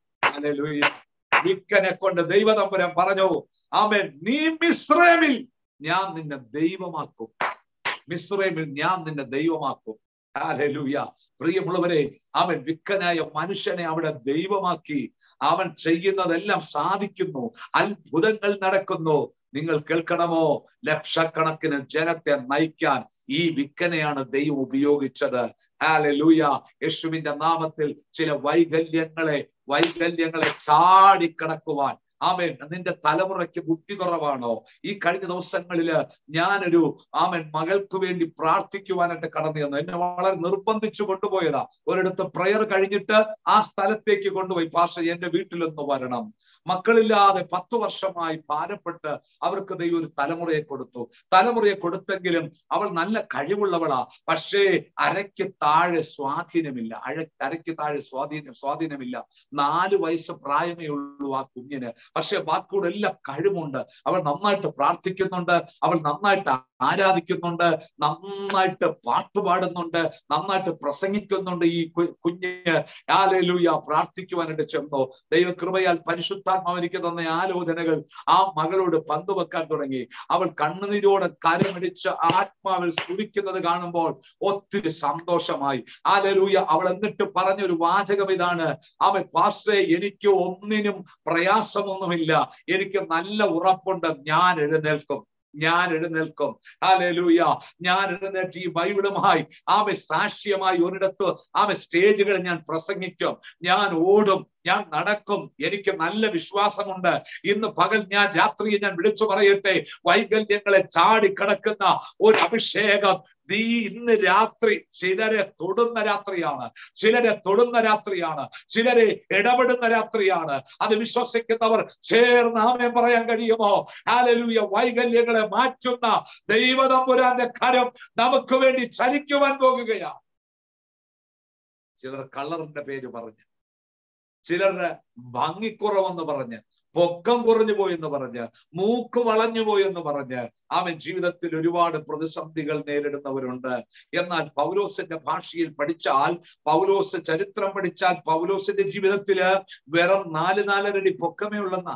ഹാലലൂയ വിക്കനെ കൊണ്ട് ദൈവതമ്പുരം പറഞ്ഞു അവൻ നീ മിശ്രമിൽ ഞാൻ നിന്നെ ദൈവമാക്കും മിശ്രമിൽ ഞാൻ നിന്നെ ദൈവമാക്കും ഹാലലൂയ പ്രിയമുള്ളവരെ അവൻ വിക്കനായ മനുഷ്യനെ അവിടെ ദൈവമാക്കി അവൻ ചെയ്യുന്നതെല്ലാം സാധിക്കുന്നു അത്ഭുതങ്ങൾ നടക്കുന്നു നിങ്ങൾ കേൾക്കണമോ ലക്ഷക്കണക്കിന് ജനത്തെ നയിക്കാൻ ഈ വിക്കനെയാണ് ദൈവം ഉപയോഗിച്ചത് ഹാലലൂയ യേശുവിന്റെ നാമത്തിൽ ചില വൈകല്യങ്ങളെ വൈകല്യങ്ങളെ ചാടിക്കടക്കുവാൻ ആമേൻ നിന്റെ തലമുറയ്ക്ക് ബുദ്ധി കുറവാണോ ഈ കഴിഞ്ഞ ദിവസങ്ങളില് ഞാനൊരു ആമൻ മകൾക്ക് വേണ്ടി പ്രാർത്ഥിക്കുവാനായിട്ട് കടന്നു ചെന്നു എന്നെ വളരെ നിർബന്ധിച്ചു കൊണ്ടുപോയതാ ഒരിടത്ത് പ്രയർ കഴിഞ്ഞിട്ട് ആ സ്ഥലത്തേക്ക് കൊണ്ടുപോയി പാഷ എന്റെ വീട്ടിലൊന്ന് വരണം മക്കളില്ലാതെ പത്തു വർഷമായി ഭാരപ്പെട്ട് അവർക്ക് ദൈവം ഒരു തലമുറയെ കൊടുത്തു തലമുറയെ കൊടുത്തെങ്കിലും അവൾ നല്ല കഴിവുള്ളവളാ പക്ഷേ അരയ്ക്ക് താഴെ സ്വാധീനമില്ല അഴ അരയ്ക്ക് താഴെ സ്വാധീനം സ്വാധീനമില്ല നാല് വയസ്സ് പ്രായമേ ഉള്ളൂ ആ കുഞ്ഞിന് പക്ഷെ ബാക്കിയോട് എല്ലാം കഴിവുണ്ട് അവൾ നന്നായിട്ട് പ്രാർത്ഥിക്കുന്നുണ്ട് അവൾ നന്നായിട്ട് ആരാധിക്കുന്നുണ്ട് നന്നായിട്ട് പാട്ട് പാടുന്നുണ്ട് നന്നായിട്ട് പ്രസംഗിക്കുന്നുണ്ട് ഈ കു- കുഞ്ഞ് ആലൂയ പ്രാർത്ഥിക്കുവാനായിട്ട് ചെന്നു ദൈവകൃപയാൽ പരിശുദ്ധാത്മാവ് എനിക്ക് തന്ന ആലോചനകൾ ആ മകളോട് പങ്കുവെക്കാൻ തുടങ്ങി അവൾ കണ്ണുനീരോടെ കരമടിച്ച് ആത്മാവിൽ സ്തുതിക്കുന്നത് കാണുമ്പോൾ ഒത്തിരി സന്തോഷമായി ആലലൂയ അവൾ എന്നിട്ട് പറഞ്ഞൊരു വാചകം ഇതാണ് അവൻ പാസ്റ്റേ എനിക്ക് ഒന്നിനും പ്രയാസമൊന്നുമില്ല എനിക്ക് നല്ല ഉറപ്പുണ്ട് ഞാൻ എഴുന്നേൽക്കും ഞാൻ എഴുന്നേൽക്കും ഹാലലൂയ ഞാൻ എഴുന്നേറ്റ് ഈ ബൈബിളുമായി ആമെ സാക്ഷ്യമായി ഒരിടത്ത് ആമെ സ്റ്റേജുകളിൽ ഞാൻ പ്രസംഗിക്കും ഞാൻ ഓടും ഞാൻ നടക്കും എനിക്ക് നല്ല വിശ്വാസമുണ്ട് ഇന്ന് പകൽ ഞാൻ രാത്രിയിൽ ഞാൻ വിളിച്ചു പറയട്ടെ വൈകല്യങ്ങളെ ചാടിക്കിടക്കുന്ന ഒരു അഭിഷേകം നീ ഇന്ന് രാത്രി ചിലരെ തൊടുന്ന രാത്രിയാണ് ചിലരെ തൊടുന്ന രാത്രിയാണ് ചിലരെ ഇടപെടുന്ന രാത്രിയാണ് അത് വിശ്വസിക്കുന്നവർ ചേർന്ന് ആമേൻ പറയാൻ കഴിയുമോ ഹാലലൂയ വൈകല്യങ്ങളെ മാറ്റുന്ന ദൈവതമ്പുരാന്റെ കരം നമുക്ക് വേണ്ടി ചലിക്കുവാൻ പോകുകയാണ് ചിലർ കളറിന്റെ പേര് പറഞ്ഞ് ചിലരുടെ ഭംഗിക്കുറവെന്ന് പറഞ്ഞ് പൊക്കം കുറഞ്ഞു പോയെന്ന് പറഞ്ഞ് മൂക്ക് വളഞ്ഞു പോയെന്ന് പറഞ്ഞ് അവൻ ജീവിതത്തിൽ ഒരുപാട് പ്രതിസന്ധികൾ നേരിടുന്നവരുണ്ട് എന്നാൽ പൗലോസിന്റെ ഭാഷയിൽ പഠിച്ചാൽ പൗലോസ് ചരിത്രം പഠിച്ചാൽ പൗലോസിന്റെ ജീവിതത്തില് വെറും നാല് നാലരടി പൊക്കമേ ഉള്ളെന്നാ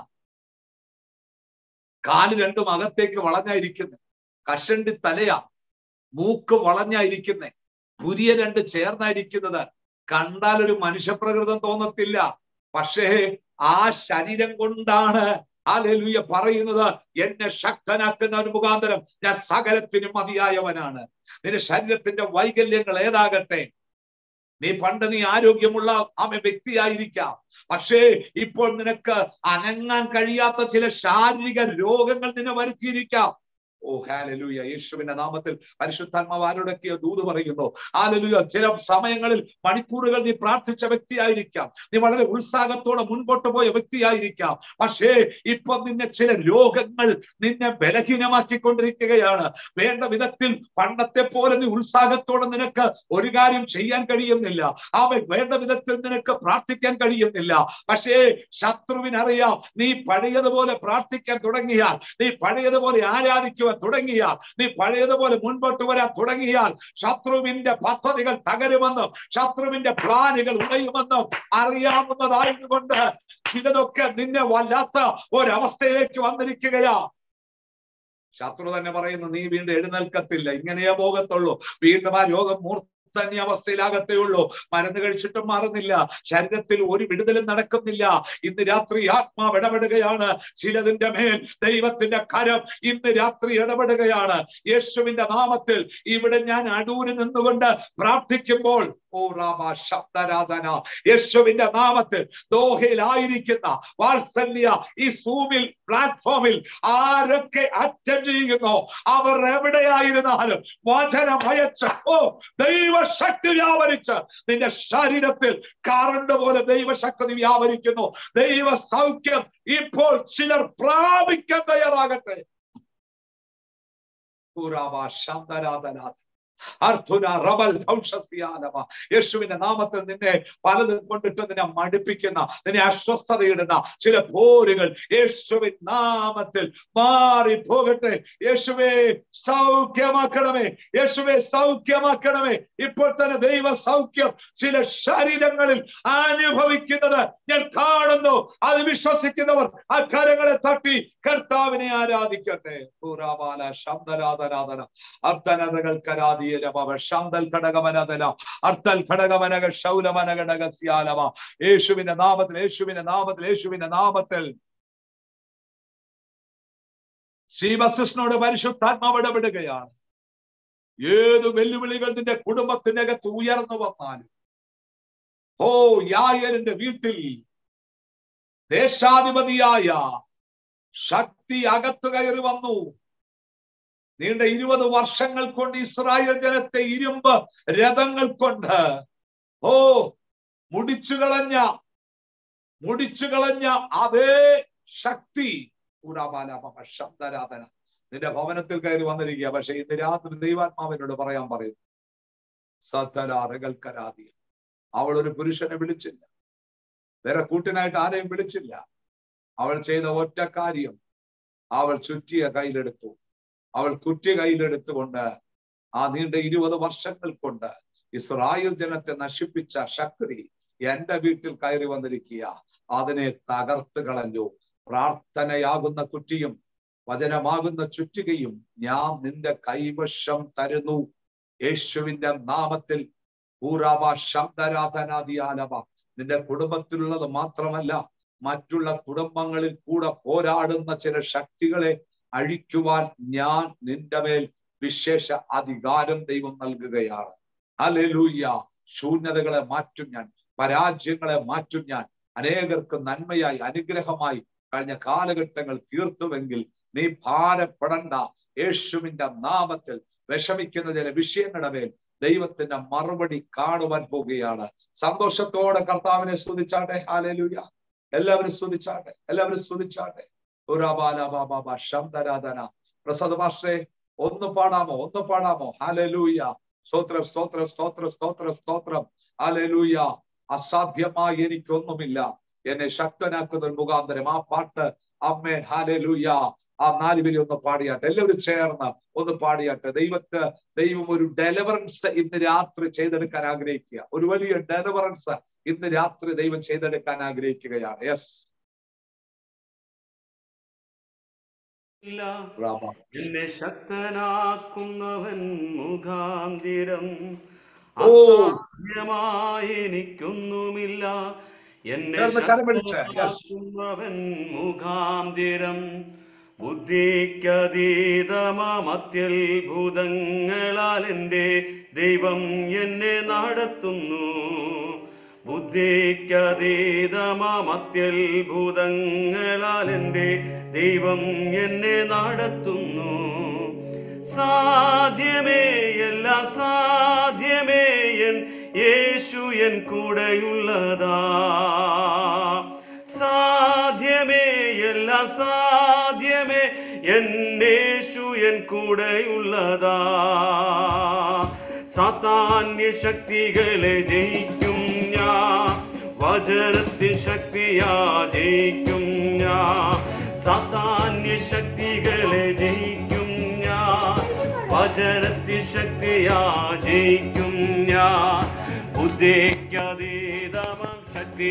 കാല് രണ്ടും അകത്തേക്ക് വളഞ്ഞായിരിക്കുന്നത് കഷണ്ടി തലയാ മൂക്ക് വളഞ്ഞായിരിക്കുന്നേ പുരിയ രണ്ട് ചേർന്നായിരിക്കുന്നത് കണ്ടാൽ ഒരു മനുഷ്യപ്രകൃതം തോന്നത്തില്ല പക്ഷേ ആ ശരീരം കൊണ്ടാണ് ഹാലലൂയ പറയുന്നത് എന്നെ ശക്തനാക്കുന്നവൻ മുഖാന്തരം ഞാൻ സകലത്തിനും മതിയായവനാണ് നിന്റെ ശരീരത്തിന്റെ വൈകല്യങ്ങൾ ഏതാകട്ടെ നീ പണ്ട് നീ ആരോഗ്യമുള്ള ആമ വ്യക്തിയായിരിക്കാം പക്ഷേ ഇപ്പോൾ നിനക്ക് അനങ്ങാൻ കഴിയാത്ത ചില ശാരീരിക രോഗങ്ങൾ നിന്നെ വരുത്തിയിരിക്കാം ഓ ഹാലലൂയ യേശുവിന്റെ നാമത്തിൽ പരിശുദ്ധാത്മാവ് ആരോടൊക്കെയോ ദൂത് പറയുന്നു ഹാലലൂയ ചില സമയങ്ങളിൽ മണിക്കൂറുകൾ നീ പ്രാർത്ഥിച്ച വ്യക്തിയായിരിക്കാം നീ വളരെ ഉത്സാഹത്തോടെ മുൻപോട്ട് പോയ വ്യക്തിയായിരിക്കാം പക്ഷേ ഇപ്പൊ നിന്നെ ചില രോഗങ്ങൾ നിന്നെ ബലഹീനമാക്കിക്കൊണ്ടിരിക്കുകയാണ് വേണ്ട വിധത്തിൽ പണ്ടത്തെ പോലെ നീ ഉത്സാഹത്തോടെ നിനക്ക് ഒരു കാര്യം ചെയ്യാൻ കഴിയുന്നില്ല അവൻ വേണ്ട വിധത്തിൽ നിനക്ക് പ്രാർത്ഥിക്കാൻ കഴിയുന്നില്ല പക്ഷേ ശത്രുവിനറിയാം നീ പഴയതുപോലെ പ്രാർത്ഥിക്കാൻ തുടങ്ങിയാൽ നീ പഴയതുപോലെ ആരാധിക്കുവാൻ തുടങ്ങിയാൽ നീ പഴയതുപോലെ മുൻപോട്ട് വരാൻ തുടങ്ങിയാൽ ശത്രുവിന്റെ പദ്ധതികൾ തകരുമെന്നും ശത്രുവിന്റെ പ്ലാനുകൾ ഉടയുമെന്നും അറിയാവുന്നതായതുകൊണ്ട് ചിലതൊക്കെ നിന്നെ വല്ലാത്ത ഒരവസ്ഥയിലേക്ക് വന്നിരിക്കുകയാ ശത്രു തന്നെ പറയുന്നു നീ വീണ്ടും എഴുന്നേൽക്കത്തില്ല ഇങ്ങനെയേ പോകത്തുള്ളൂ വീണ്ടും ആ രോഗം മൂർധന്യ അവസ്ഥയിലാകത്തേ ഉള്ളൂ മരുന്ന് കഴിച്ചിട്ടും മാറുന്നില്ല ശരീരത്തിൽ ഒരു വിടുതലും നടക്കുന്നില്ല ഇന്ന് രാത്രി ആത്മാവ് ഇടപെടുകയാണ് ചിലതിന്റെ മേൽ ദൈവത്തിന്റെ കരം ഇന്ന് രാത്രി ഇടപെടുകയാണ് യേശുവിന്റെ നാമത്തിൽ ഇവിടെ ഞാൻ അടൂര് നിന്നുകൊണ്ട് പ്രാർത്ഥിക്കുമ്പോൾ ഓ റാമ ശബ്ദരാധന യേശുവിന്റെ നാമത്തിൽ ദോഹയിലായിരിക്കുന്ന വാത്സല്യ ഈ സൂമിൽ പ്ലാറ്റ്ഫോമിൽ ആരൊക്കെ അറ്റൻഡ് ചെയ്യുന്നു അവർ എവിടെയായിരുന്നാലും വചനം അയച്ച് ഓ ദൈവശക്തി വ്യാപരിച്ച് നിന്റെ ശരീരത്തിൽ കറണ്ട് പോലെ ദൈവശക്തി വ്യാപരിക്കുന്നു ദൈവ സൗഖ്യം ഇപ്പോൾ ചിലർ പ്രാപിക്കാൻ തയ്യാറാകട്ടെ ശബ്ദരാധനാഥ അർഥുന റബൽ ഭൗഷസ്യാനവ യേശുവിന്റെ നാമത്തിൽ നിന്നെ പലതും കൊണ്ടിട്ട് നിന്നെ മടുപ്പിക്കുന്ന നിന്നെ അസ്വസ്ഥതയിടുന്ന ചില പോരുകൾ യേശുവിൻ നാമത്തിൽ മാറി പോകട്ടെ യേശുവെ സൗഖ്യമാക്കണമേ യേശുവെ സൗഖ്യമാക്കണമേ ഇപ്പോൾ തന്നെ ദൈവ സൗഖ്യം ചില ശരീരങ്ങളിൽ അനുഭവിക്കുന്നത് ഞാൻ കാണുന്നു അത് വിശ്വസിക്കുന്നവർ ആ കരങ്ങളെ തട്ടി കർത്താവിനെ ആരാധിക്കട്ടെ പൂരാബാല ശബ്ദരാധനാഥന അർദ്ധനതകൾക്കരാധി ശാന്തൽ ഘടകമനതല അർത്ഥൽ ഘടകമനക ശൗലമനഘടകസ്യാലവ യേശുവിന്റെ നാമത്തിൽ യേശുവിന്റെ നാമത്തിൽ യേശുവിന്റെ നാമത്തിൽ ശ്രീവസിഷ്ണോട് പരിശുദ്ധാത്മാവ് ഇടപെടുകയാണ് ഏത് വെല്ലുവിളികൾ നിന്റെ കുടുംബത്തിനകത്ത് ഉയർന്നു വന്നാലും ഓ യായരിന്റെ വീട്ടിൽ ദേശാധിപതിയായ ശക്തി അകത്തു കയറി വന്നു നീണ്ട ഇരുപത് വർഷങ്ങൾ കൊണ്ട് ഇസ്രായേൽ ജനത്തെ ഇരുമ്പ് രഥങ്ങൾ കൊണ്ട് ഓ മുടിച്ചു കളഞ്ഞ മുടിച്ചു കളഞ്ഞ അതേ ശക്തി ശബ്ദരാധന നിന്റെ ഭവനത്തിൽ കയറി വന്നിരിക്കുക പക്ഷെ ഇന്ന് രാത്രി ദൈവാത്മാവിനോട് പറയാൻ പറയുന്നു സത്തലാറുകൾക്കരാതിയ അവൾ ഒരു പുരുഷനെ വിളിച്ചില്ല വേറെ കൂട്ടിനായിട്ട് ആരെയും വിളിച്ചില്ല അവൾ ചെയ്ത ഒറ്റ കാര്യം അവൾ ചുറ്റിയ കയ്യിലെടുത്തു അവൾ കുറ്റി കയ്യിലെടുത്തുകൊണ്ട് ആ നീണ്ട ഇരുപത് വർഷങ്ങൾ കൊണ്ട് ഇസ്രായേൽ ജനത്തെ നശിപ്പിച്ച ശക്തി എന്റെ വീട്ടിൽ കയറി വന്നിരിക്കുക അതിനെ തകർത്ത് കളഞ്ഞു പ്രാർത്ഥനയാകുന്ന കുറ്റിയും വചനമാകുന്ന ചുറ്റികയും ഞാൻ നിന്റെ കൈവശം തരുന്നു യേശുവിന്റെ നാമത്തിൽ പൂരാവ ശബ്ദരാധനാദിയാലവ നിന്റെ കുടുംബത്തിലുള്ളത് മാത്രമല്ല മറ്റുള്ള കുടുംബങ്ങളിൽ കൂടെ പോരാടുന്ന ചില ശക്തികളെ അഴിക്കുവാൻ ഞാൻ നിന്റെ മേൽ വിശേഷ അധികാരം ദൈവം നൽകുകയാണ് അലലൂയ്യ ശൂന്യതകളെ മാറ്റും ഞാൻ പരാജയങ്ങളെ മാറ്റും ഞാൻ അനേകർക്ക് നന്മയായി അനുഗ്രഹമായി കഴിഞ്ഞ കാലഘട്ടങ്ങൾ തീർത്തുവെങ്കിൽ നീ ഭാരപ്പെടണ്ട യേശുവിന്റെ നാമത്തിൽ വിഷമിക്കുന്ന ചില വിഷയങ്ങളുടെ മേൽ ദൈവത്തിന്റെ മറുപടി കാണുവാൻ പോവുകയാണ് സന്തോഷത്തോടെ കർത്താവിനെ സ്തുതിച്ചാട്ടെ ഹാലലൂയ എല്ലാവരും സ്തുതിച്ചാട്ടെ എല്ലാവരും സ്തുതിച്ചാട്ടെ ശബ്ദരാധന പ്രസാദ ഭാഷേ ഒന്ന് പാടാമോ ഒന്ന് പാടാമോ ഹാലലൂയ സ്തോത്രം സ്തോത്രം സ്തോത്രം സ്തോത്രം സ്തോത്രം ഹാലലൂയ അസാധ്യമായി എനിക്കൊന്നുമില്ല എന്നെ ശക്തനാക്കുന്ന ഒരു മുഖാന്തരം ആ പാട്ട് അമ്മേ ഹാലലൂയ ആ നാല് പേര് ഒന്ന് പാടിയാട്ടെ എല്ലാവരും ചേർന്ന് ഒന്ന് പാടിയാട്ടെ ദൈവത്തെ ദൈവം ഒരു ഡെലിവറൻസ് ഇന്ന് രാത്രി ചെയ്തെടുക്കാൻ ആഗ്രഹിക്കുക ഒരു വലിയ ഡെലിവറൻസ് ഇന്ന് രാത്രി ദൈവം ചെയ്തെടുക്കാൻ ആഗ്രഹിക്കുകയാണ് യെസ് എന്നെ ശക്തനാക്കുന്നവൻ മുഖാന്തിരം ഓ. അസാധ്യമായി എനിക്കൊന്നുമില്ല എന്നെ ചേർന്ന് കരം പിടിച്ച്. Yes. ശക്തനാക്കുന്നവൻ മുഖാന്തിരം ബുദ്ധിക്കതീതമത്യത്ഭുതങ്ങളാൽ എൻ്റെ ദൈവം എന്നെ നടത്തുന്നു ബുദ്ധിക്കതീതമത്യത്ഭുതങ്ങളാൽ എൻ്റെ ദൈവം എന്നെ നടത്തുന്നു സാധ്യമേ എല്ലാ സാധ്യമേ എൻ യേശു എൻ കൂടെയുള്ളതാ സാധ്യമേ എല്ലാ സാധ്യമേ എന്നേശു എൻ കൂടെയുള്ളതാ സാത്താന്യ ശക്തികളെ ജയിക്കും ഞാൻ വചനത്തിൻ ശക്തിയാ ജയിക്കും ഞാൻ സാത്താന്യ ശക്തികളെ ജയിക്കും ഞാൻ വചനത്തിൻ ശക്തിയാ ജയിക്കും ഞാൻ ബുദ്ധിക്കതീതമം ശക്തി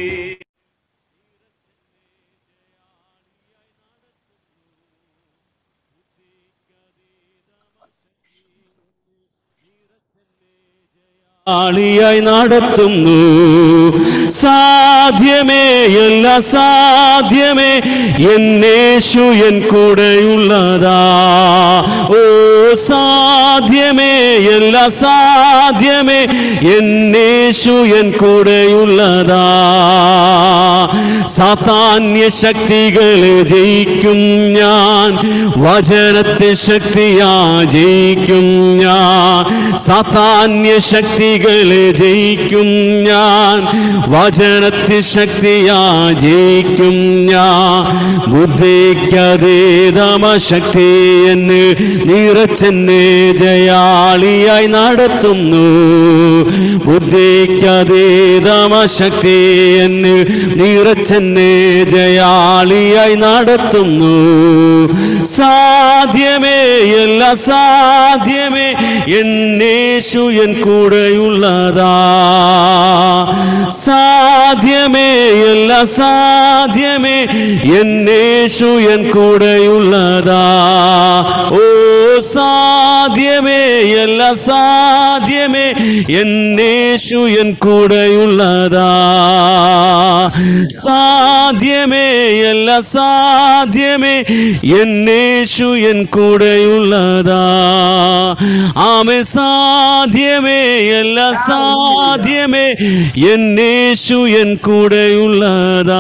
ആളിയായി നടത്തുന്നു സാധ്യമേ എല്ലാ സാധ്യമേ എന്നേശു എൻ കൂടെയുള്ളതാ ഓ സാധ്യമേ എല്ലാ സാധ്യമേ എന്നേശു എൻ കൂടെയുള്ളതാ സാധാന്യ ശക്തികളെ ജയിക്കും ഞാൻ വചനത്തെ ശക്തിയാ ജയിക്കും ഞാൻ സാധാന്യ ശക്തികളെ ജയിക്കും ഞാൻ വചനത്തെ ശക്തിയാ ജയിക്കും ഞാൻ ബുദ്ധിക്കതേതമ ശക്തി എന്ന് നിറച്ചെന്നെ ജയാളിയായി നടത്തുന്നു ബുദ്ധിക്കതേതമ ശക്തി എന്ന് നിറച്ചെന്നെ ജയാളിയായി നടത്തുന്നു സാധ്യമേ എല്ലാ സാധ്യമേ എന്നേശു എൻ കൂടെയുള്ളതാ സാധ്യമേ എല്ലാ സാധ്യമേ എന്നേശു എൻ കൂടെയുള്ളതാ ഓ സാധ്യമേ എല്ലാ സാധ്യമേ എന്നേശു എൻ കൂടെയുള്ളതാ സാധ്യമേ എല്ലാ സാധ്യമേ എന്നേശു എൻ കൂടെയുള്ളതാ ആമേ സാധ്യമേ എല്ലാ സാധ്യമേ എന്നേശു എൻ കൂടെയുള്ളതാ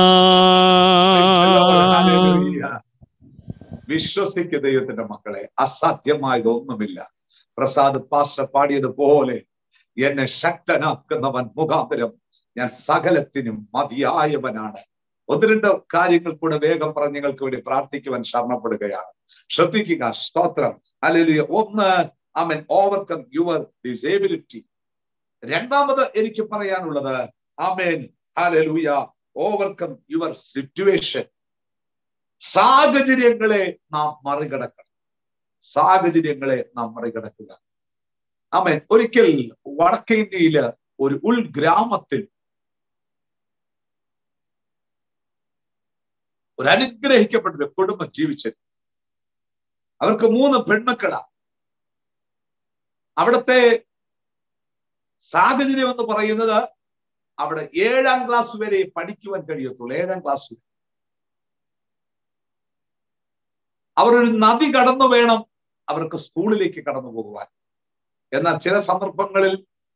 വിശ്വസിക്കുക ദൈവത്തിന്റെ മക്കളെ അസാധ്യമായതൊന്നുമില്ല പ്രസാദ് പാഷ പാടിയതുപോലെ എന്നെ ശക്തനാക്കുന്നവൻ മുഖാന്തരം ഞാൻ സകലത്തിനും മതിയായവനാണ് ഒന്ന് രണ്ട് കാര്യങ്ങൾ കൂടെ വേഗം പറഞ്ഞ് നിങ്ങൾക്ക് വേണ്ടി പ്രാർത്ഥിക്കുവാൻ ശരണപ്പെടുകയാണ് ശ്രദ്ധിക്കുക സ്തോത്രം അല്ലെങ്കിൽ ഒന്ന് അമൻ ഓവർകം യുവർ ഡിസേബിലിറ്റി രണ്ടാമത് എനിക്ക് പറയാനുള്ളത് ആമേൻ ഹാലലൂയ ഓവർകം യുവർ സിറ്റുവേഷൻ സാഹചര്യങ്ങളെ നാം മറികടക്കണം സാഹചര്യങ്ങളെ നാം മറികടക്കുക ആമേൻ ഒരിക്കൽ വടക്കേ ഇന്ത്യയില് ഒരു ഉൾഗ്രാമത്തിൽ ഒരു അനുഗ്രഹിക്കപ്പെട്ട ഒരു കുടുംബം ജീവിച്ചത് അവർക്ക് മൂന്ന് പെൺമക്കളാ അവിടുത്തെ സാഹചര്യം എന്ന് പറയുന്നത് അവിടെ ഏഴാം ക്ലാസ് വരെ പഠിക്കുവാൻ കഴിയത്തുള്ളൂ ഏഴാം ക്ലാസ് വരെ അവരൊരു നദി കടന്നു വേണം അവർക്ക് സ്കൂളിലേക്ക് കടന്നു പോകുവാൻ എന്നാൽ ചില സന്ദർഭങ്ങളിൽ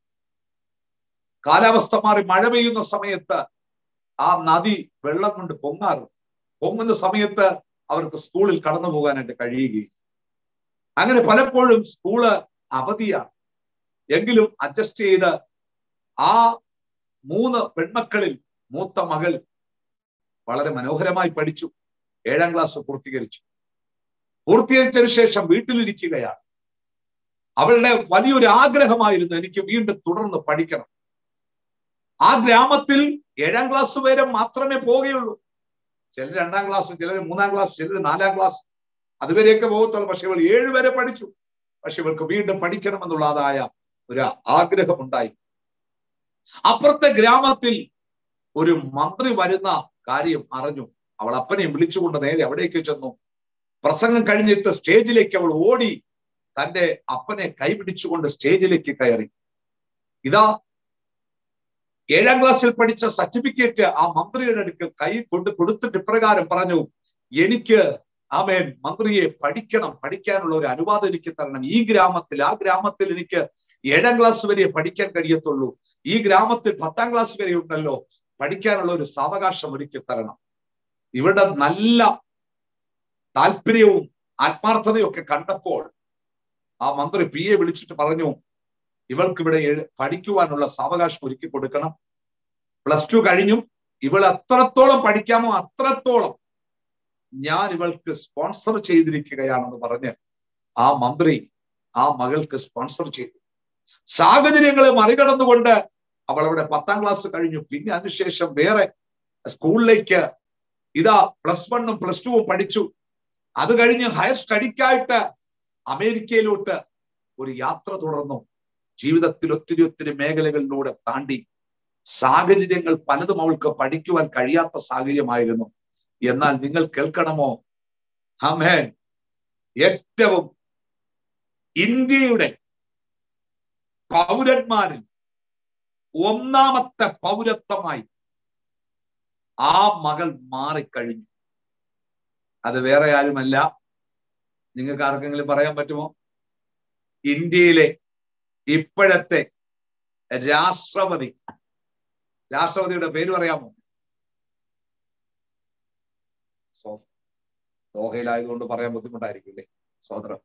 കാലാവസ്ഥ മാറി മഴ പെയ്യുന്ന സമയത്ത് ആ നദി വെള്ളം കൊണ്ട് പൊങ്ങാറുണ്ട് പൊങ്ങുന്ന സമയത്ത് അവർക്ക് സ്കൂളിൽ കടന്നു പോകാനായിട്ട് കഴിയുകയും അങ്ങനെ പലപ്പോഴും സ്കൂള് അവധിയാണ് എങ്കിലും അഡ്ജസ്റ്റ് ചെയ്ത് ആ മൂന്ന് പെൺമക്കളിൽ മൂത്ത മകൾ വളരെ മനോഹരമായി പഠിച്ചു ഏഴാം ക്ലാസ് പൂർത്തീകരിച്ചു പൂർത്തീകരിച്ചതിന് ശേഷം വീട്ടിലിരിക്കുകയാണ് അവളുടെ വലിയൊരു ആഗ്രഹമായിരുന്നു എനിക്ക് വീണ്ടും തുടർന്ന് പഠിക്കണം ആ ഗ്രാമത്തിൽ ഏഴാം ക്ലാസ് വരെ മാത്രമേ പോവുകയുള്ളൂ ചിലർ രണ്ടാം ക്ലാസ് ചിലർ മൂന്നാം ക്ലാസ് ചിലർ നാലാം ക്ലാസ് അതുവരെയൊക്കെ പോകത്തുള്ളൂ പക്ഷെ ഇവൾ ഏഴ് വരെ പഠിച്ചു പക്ഷെ ഇവൾക്ക് വീണ്ടും പഠിക്കണമെന്നുള്ളതായ ഒരു ആഗ്രഹമുണ്ടായി അപ്പുറത്തെ ഗ്രാമത്തിൽ ഒരു മന്ത്രി വരുന്ന കാര്യം അറിഞ്ഞു അവൾ അപ്പനെ വിളിച്ചുകൊണ്ട് നേരെ അവിടേക്ക് ചെന്നു പ്രസംഗം കഴിഞ്ഞിട്ട് സ്റ്റേജിലേക്ക് അവൾ ഓടി തന്റെ അപ്പനെ കൈപിടിച്ചുകൊണ്ട് സ്റ്റേജിലേക്ക് കയറി ഇതാ ഏഴാം ക്ലാസ്സിൽ പഠിച്ച സർട്ടിഫിക്കറ്റ് ആ മന്ത്രിയുടെ അടുക്കൽ കൈ കൊണ്ട് കൊടുത്തിട്ട് ഇപ്രകാരം പറഞ്ഞു എനിക്ക് ആമേൻ മന്ത്രിയെ പഠിക്കണം പഠിക്കാനുള്ള ഒരു അനുവാദം എനിക്ക് തരണം ഈ ഗ്രാമത്തിൽ ആ ഗ്രാമത്തിൽ എനിക്ക് ഏഴാം ക്ലാസ് വരെ പഠിക്കാൻ കഴിയത്തുള്ളൂ ഈ ഗ്രാമത്തിൽ പത്താം ക്ലാസ് വരെ ഉണ്ടല്ലോ പഠിക്കാനുള്ള ഒരു സാവകാശം ഒരുക്കി തരണം ഇവിടെ നല്ല താല്പര്യവും ആത്മാർത്ഥതയും ഒക്കെ കണ്ടപ്പോൾ ആ മന്ത്രി പി എ വിളിച്ചിട്ട് പറഞ്ഞു ഇവൾക്ക് ഇവിടെ പഠിക്കുവാനുള്ള സാവകാശം ഒരുക്കി കൊടുക്കണം പ്ലസ് ടു കഴിഞ്ഞും ഇവൾ എത്രത്തോളം പഠിക്കാമോ അത്രത്തോളം ഞാൻ ഇവൾക്ക് സ്പോൺസർ ചെയ്തിരിക്കുകയാണെന്ന് പറഞ്ഞ് ആ മന്ത്രി ആ മകൾക്ക് സ്പോൺസർ ചെയ്തു സാഹചര്യങ്ങളെ മറികടന്നുകൊണ്ട് അവൾ അവിടെ പത്താം ക്ലാസ് കഴിഞ്ഞു പിന്നെ അതിനുശേഷം വേറെ സ്കൂളിലേക്ക് ഇതാ പ്ലസ് വണ്ണും പ്ലസ് ടുവും പഠിച്ചു അത് കഴിഞ്ഞ് ഹയർ സ്റ്റഡിക്കായിട്ട് അമേരിക്കയിലോട്ട് ഒരു യാത്ര തുടർന്നു ജീവിതത്തിൽ ഒത്തിരി ഒത്തിരി മേഖലകളിലൂടെ താണ്ടി സാഹചര്യങ്ങൾ പലതും അവൾക്ക് പഠിക്കുവാൻ കഴിയാത്ത സാഹചര്യമായിരുന്നു എന്നാൽ നിങ്ങൾ കേൾക്കണമോ ഹമേൻ ഏറ്റവും ഇന്ത്യയുടെ പൗരന്മാരിൽ ഒന്നാമത്തെ പൗരത്വമായി ആ മകൾ മാറിക്കഴിഞ്ഞു അത് വേറെ ആരുമല്ല നിങ്ങൾക്ക് ആർക്കെങ്കിലും പറയാൻ പറ്റുമോ ഇന്ത്യയിലെ ഇപ്പോഴത്തെ രാഷ്ട്രപതി രാഷ്ട്രപതിയുടെ പേര് പറയാമോ ദോഹയിലായതുകൊണ്ട് പറയാൻ ബുദ്ധിമുട്ടായിരിക്കും അല്ലേ സോദരം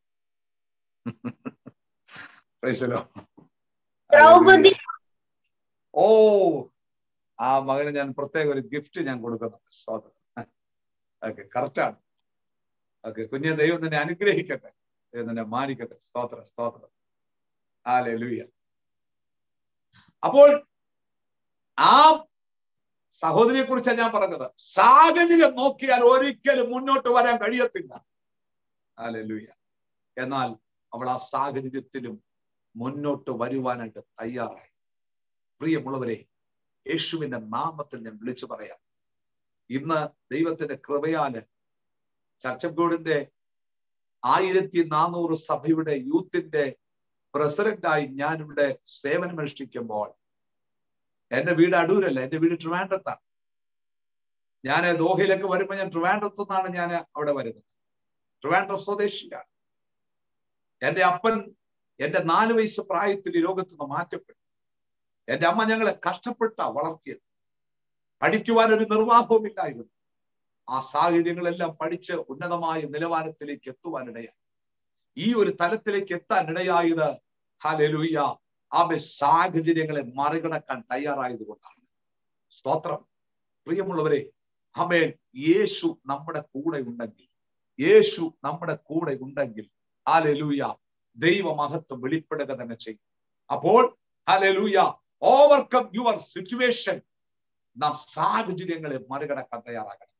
പ്രൈസലോ ദ്രൗപദി ഓ ആ മകന് ഞാൻ പ്രത്യേക ഒരു ഗിഫ്റ്റ് ഞാൻ കൊടുക്കുന്നുണ്ട് സോദരം ഓക്കെ കറക്റ്റാണ് ഓക്കെ കുഞ്ഞെ ദൈവം നിന്നെ അനുഗ്രഹിക്കട്ടെ ദൈവം നിന്നെ മാനിക്കട്ടെ സ്തോത്ര സ്തോത്രം ആലെ ലൂയ അപ്പോൾ ആ സഹോദരിയെ കുറിച്ചാണ് ഞാൻ പറഞ്ഞത് സാഹചര്യം നോക്കിയാൽ ഒരിക്കലും മുന്നോട്ട് വരാൻ കഴിയത്തില്ല ആലെ ലൂയ എന്നാൽ അവൾ ആ സാഹചര്യത്തിലും മുന്നോട്ട് വരുവാനായിട്ട് തയ്യാറായി പ്രിയമുള്ളവരെ യേശുവിന്റെ നാമത്തിൽ ഞാൻ വിളിച്ചു പറയാം ഇന്ന് ദൈവത്തിന്റെ കൃപയാല് ചർച്ചഗോഡിന്റെ ആയിരത്തി നാനൂറ് സഭയുടെ യൂത്തിന്റെ പ്രസിഡന്റായി ഞാൻ ഇവിടെ സേവനമനുഷ്ഠിക്കുമ്പോൾ എന്റെ വീട് അടൂരല്ല എന്റെ വീട് ട്രിവാൻഡ്രത്താണ് ഞാൻ ദോഹയിലേക്ക് വരുമ്പോൾ ഞാൻ ട്രിവാൻഡ്രത്തു നിന്നാണ് ഞാൻ അവിടെ വരുന്നത് ട്രിവാൻഡ്രം സ്വദേശിയാണ് എന്റെ അപ്പൻ എന്റെ നാല് വയസ്സ് പ്രായത്തിൽ ഈ ലോകത്ത് നിന്ന് മാറ്റപ്പെട്ടു എന്റെ അമ്മ ഞങ്ങളെ കഷ്ടപ്പെട്ട വളർത്തിയത് പഠിക്കുവാൻ ഒരു നിർവാഹവുമില്ലായിരുന്നു ആ സാഹചര്യങ്ങളെല്ലാം പഠിച്ച് ഉന്നതമായ നിലവാരത്തിലേക്ക് എത്തുവാനിടയായി ഈ ഒരു തലത്തിലേക്ക് എത്താൻ ഇടയായത് ഹലലുയ്യ ആമെ സാഹചര്യങ്ങളെ മറികടക്കാൻ തയ്യാറായത് കൊണ്ടാണ് സ്തോത്രം പ്രിയമുള്ളവരെ അമേൻ യേശു നമ്മുടെ കൂടെ ഉണ്ടെങ്കിൽ യേശു നമ്മുടെ കൂടെ ഉണ്ടെങ്കിൽ ഹാലലൂയ ദൈവമഹത്വം വെളിപ്പെടുക തന്നെ ചെയ്യും അപ്പോൾ ഹാലലൂയ ഓവർകം യുവർ സിറ്റുവേഷൻ നാം സാഹചര്യങ്ങളെ മറികടക്കാൻ തയ്യാറാകണം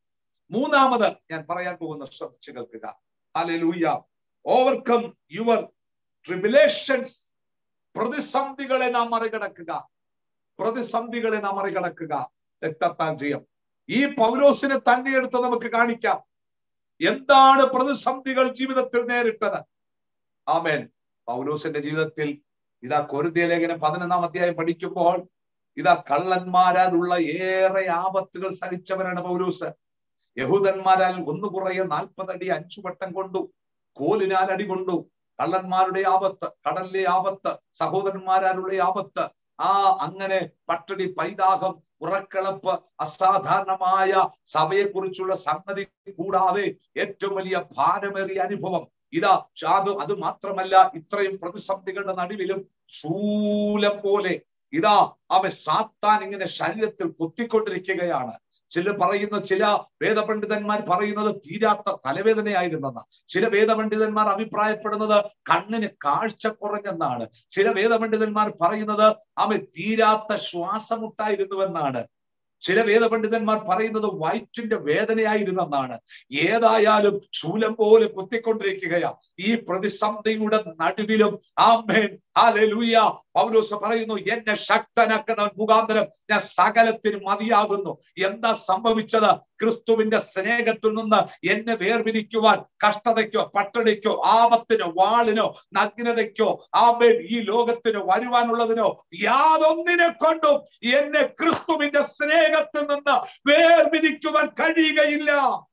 മൂന്നാമത് ഞാൻ പറയാൻ പോകുന്ന ശ്രദ്ധിച്ചു കേൾക്കുക ഹല്ലേലൂയ ഓവർകം യുവർ ട്രിബുലേഷൻസ് പ്രതിസന്ധികളെ നാം മറികടക്കുക പ്രതിസന്ധികളെ നാം മറികടക്കുക രക്തത്താൽ ജയം ഈ പൗലോസിനെ തന്നെ എടുത്ത് നമുക്ക് കാണിക്കാം എന്താണ് പ്രതിസന്ധികൾ ജീവിതത്തിൽ നേരിട്ടത് ആമേൻ പൗലോസിന്റെ ജീവിതത്തിൽ ഇതാ കൊരുതിയ ലേഖനം പതിനൊന്നാം അധ്യായം പഠിക്കുമ്പോൾ ഇതാ കള്ളന്മാരാലുള്ള ഏറെ ആപത്തുകൾ സഹിച്ചവരാണ് പൗലൂസ് യഹൂദന്മാരാൽ ഒന്ന് കുറയെ നാൽപ്പതടി അഞ്ചു വട്ടം കൊണ്ടു കോലിനാൽ അടി കൊണ്ടു കള്ളന്മാരുടെ ആപത്ത് കടലിലെ ആപത്ത് സഹോദരന്മാരാലുള്ള ആപത്ത് ആ അങ്ങനെ പട്ടടി പൈതാഹം ഉറക്കളപ്പ് അസാധാരണമായ സഭയെക്കുറിച്ചുള്ള സംഗതി കൂടാതെ ഏറ്റവും വലിയ ഭാരമേറിയ അനുഭവം ഇതാ അത് അത് മാത്രമല്ല ഇത്രയും പ്രതിസന്ധികളുടെ നടുവിലും ശൂലം പോലെ ഇതാ അവൻ സാത്താൻ ഇങ്ങനെ ശരീരത്തിൽ കുത്തിക്കൊണ്ടിരിക്കുകയാണ് ചില പറയുന്ന ചില വേദപണ്ഡിതന്മാർ പറയുന്നത് തീരാത്ത തലവേദനയായിരുന്നെന്ന് ചില വേദപണ്ഡിതന്മാർ അഭിപ്രായപ്പെടുന്നത് കണ്ണിന് കാഴ്ച കുറഞ്ഞെന്നാണ് ചില വേദപണ്ഡിതന്മാർ പറയുന്നത് അവൻ തീരാത്ത ശ്വാസമുട്ടായിരുന്നുവെന്നാണ് ചില വേദപണ്ഡിതന്മാർ പറയുന്നത് വയറ്റിന്റെ വേദനയായിരുന്നെന്നാണ് ഏതായാലും ശൂലം പോലെ കുത്തിക്കൊണ്ടിരിക്കുകയാ ഈ പ്രതിസന്ധിയുടെ നടുവിലും ആമേൻ ഹാലൂയ പൗലോസ് പറയുന്നു എന്നെ ശക്തനാക്കുന്ന മുഖാന്തരം ഞാൻ സകലത്തിനും മതിയാകുന്നു എന്താ സംഭവിച്ചത് ക്രിസ്തുവിന്റെ സ്നേഹത്തിൽ നിന്ന് എന്നെ വേർപിരിക്കുവാൻ കഷ്ടതയ്ക്കോ പട്ടടിക്കോ ആപത്തിനോ വാളിനോ നഗ്നതയ്ക്കോ ആമേൻ ഈ ലോകത്തിന് വരുവാനുള്ളതിനോ യാതൊന്നിനെ കൊണ്ടും എന്നെ ക്രിസ്തുവിന്റെ സ്നേഹത്തിൽ നിന്ന് വേർപിരിക്കുവാൻ കഴിയുകയില്ല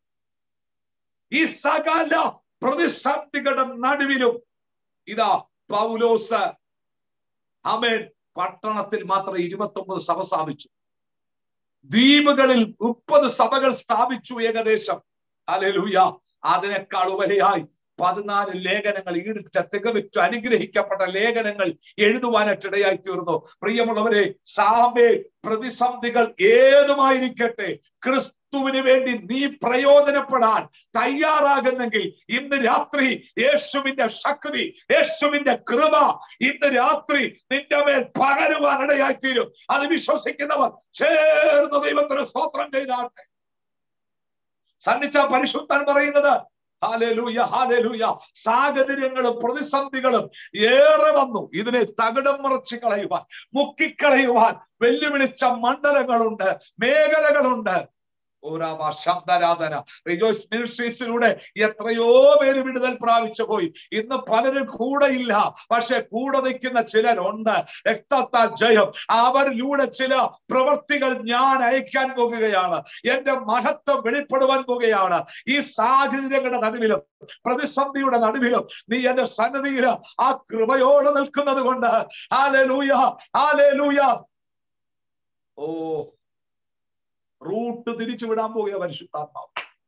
ഈ സകല പ്രതിസന്ധികളുടെ നടുവിലും ഇതാ പൗലോസ് അമേൻ പട്ടണത്തിൽ മാത്രം ഇരുപത്തി ഒമ്പത് സഭ സ്ഥാപിച്ചു ദ്വീപുകളിൽ മുപ്പത് സഭകൾ സ്ഥാപിച്ചു ഏകദേശം അലലൂയ അതിനേക്കാൾ ഉപരിയായി പതിനാല് ലേഖനങ്ങൾ ഈടുച്ച തികവിച്ചു അനുഗ്രഹിക്കപ്പെട്ട ലേഖനങ്ങൾ എഴുതുവാനായിട്ടിടയായി തീർന്നു പ്രിയമുള്ളവരെ സാമേ പ്രതിസന്ധികൾ ഏതുമായിരിക്കട്ടെ ക്രിസ്തുവിന് വേണ്ടി നീ പ്രയോജനപ്പെടാൻ തയ്യാറാകുന്നെങ്കിൽ ഇന്ന് രാത്രി യേശുവിന്റെ ശക്തി യേശുവിന്റെ കൃപ ഇന്ന് രാത്രി നിന്റെ മേൽ പകരുവാൻ ഇടയായി തീരും അത് വിശ്വസിക്കുന്നവർ ചേർന്ന് ദൈവത്തിന് സ്തോത്രം ചെയ്താട്ടെ സന്നിച്ച പരിശുദ്ധൻ പറയുന്നത് ഹാലലൂയ ഹാലലൂയ സാഹചര്യങ്ങളും പ്രതിസന്ധികളും ഏറെ വന്നു ഇതിനെ തകിടം മറിച്ച് കളയുവാൻ മുക്കിക്കളയുവാൻ വെല്ലുവിളിച്ച മണ്ഡലങ്ങളുണ്ട് മേഖലകളുണ്ട് ഓരാമ ശബ്ദരാധന റിജോയ്സ് മിനിസ്ട്രീസിലൂടെ എത്രയോ പേര് വിടുതൽ പ്രാപിച്ചു പോയി ഇന്ന് പലരും കൂടെ ഇല്ല പക്ഷെ കൂടെ നിൽക്കുന്ന ചിലരുണ്ട് രക്തത്താൽ ജയം അവരിലൂടെ ചില പ്രവൃത്തികൾ ഞാൻ അയക്കാൻ പോകുകയാണ് എന്റെ മഹത്വം വെളിപ്പെടുവാൻ പോകുകയാണ് ഈ സാഹചര്യങ്ങളുടെ നടുവിലും പ്രതിസന്ധിയുടെ നടുവിലും നീ എന്റെ സന്നദ്ധിയിൽ ആ കൃപയോടെ നിൽക്കുന്നത് കൊണ്ട് ആലേ ലൂയ ആലേ ലൂയ ഓ റൂട്ട് തിരിച്ചു വിടാൻ പോകുക പരിശുദ്ധാത്മാവ്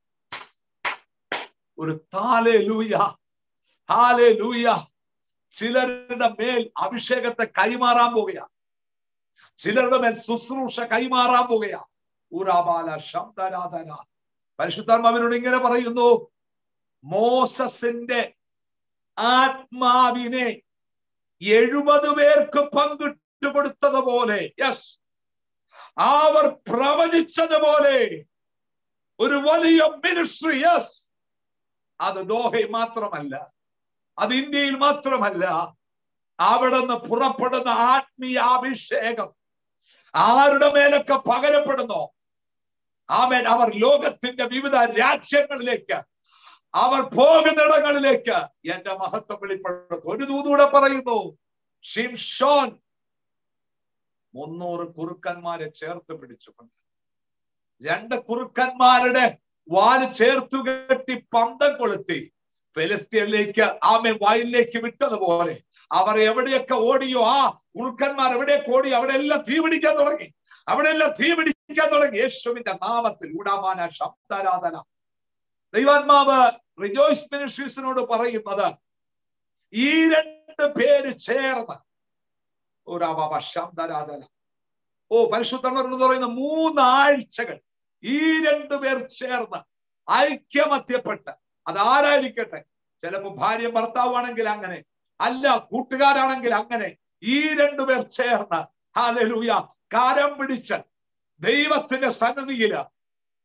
ഒരു താലേ ലൂയ ഹാലേ ലൂയ ചിലരുടെ മേൽ അഭിഷേകത്തെ കൈമാറാൻ പോകുക ചിലരുടെ മേൽ ശുശ്രൂഷ കൈമാറാൻ പോകുക ഊരാബാല ശബ്ദരാധന പരിശുദ്ധാത്മാവിനോട് ഇങ്ങനെ പറയുന്നു മോസസിന്റെ ആത്മാവിനെ എഴുപത് പേർക്ക് പങ്കിട്ടു കൊടുത്തതുപോലെ യെസ് അവർ പ്രവചിച്ചതുപോലെ ഒരു വലിയ മിനിസ്ട്രി യെസ് അത് ദോഹയിൽ മാത്രമല്ല അത് ഇന്ത്യയിൽ മാത്രമല്ല അവിടെ നിന്ന് പുറപ്പെടുന്ന ആത്മീയ അഭിഷേകം ആരുടെ മേലൊക്കെ പകരപ്പെടുന്നോ ആമേൻ അവർ ലോകത്തിന്റെ വിവിധ രാജ്യങ്ങളിലേക്ക് അവർ പോകുന്നിടങ്ങളിലേക്ക് എന്റെ മഹത്വം വെളിപ്പെടുത്തും ഒരു ദൂതൂടെ പറയുന്നു ഷിംഷോൻ മുന്നൂറ് കുറുക്കന്മാരെ ചേർത്ത് പിടിച്ചുകൊണ്ട് രണ്ട് കുറുക്കന്മാരുടെ വാല് ചേർത്തു കെട്ടി പന്തം കൊളുത്തി ഫെലിസ്തീനിലേക്ക് ആമെ വയലിലേക്ക് വിട്ടതുപോലെ അവർ എവിടെയൊക്കെ ഓടിയോ ആ കുറുക്കന്മാർ എവിടെയൊക്കെ ഓടിയോ അവിടെ എല്ലാം തീ പിടിക്കാൻ തുടങ്ങി അവിടെ എല്ലാം തീ പിടിക്കാൻ തുടങ്ങി യേശുവിന്റെ നാമത്തിൽ ഊടാമാന ശബ്ദാരാധന ദൈവാത്മാവ് റിജോയ്സ് മിനിസ്ട്രീസിനോട് പറയുന്നത് ഈ രണ്ട് പേര് ചേർന്ന് ഓരാബാബ ശബ്ദരാധന ഓ പരിശുദ്ധർ എന്ന് പറയുന്ന മൂന്നാഴ്ചകൾ ഈ രണ്ടു പേർ ചേർന്ന് ഐക്യമത്യപ്പെട്ട് അതാരായിരിക്കട്ടെ ചിലപ്പോ ഭാര്യ ഭർത്താവാണെങ്കിൽ അങ്ങനെ അല്ല കൂട്ടുകാരാണെങ്കിൽ അങ്ങനെ ഈ രണ്ടുപേർ ചേർന്ന് ഹാലലൂയ കാരം പിടിച്ച് ദൈവത്തിന്റെ സന്നദ്ധിയില്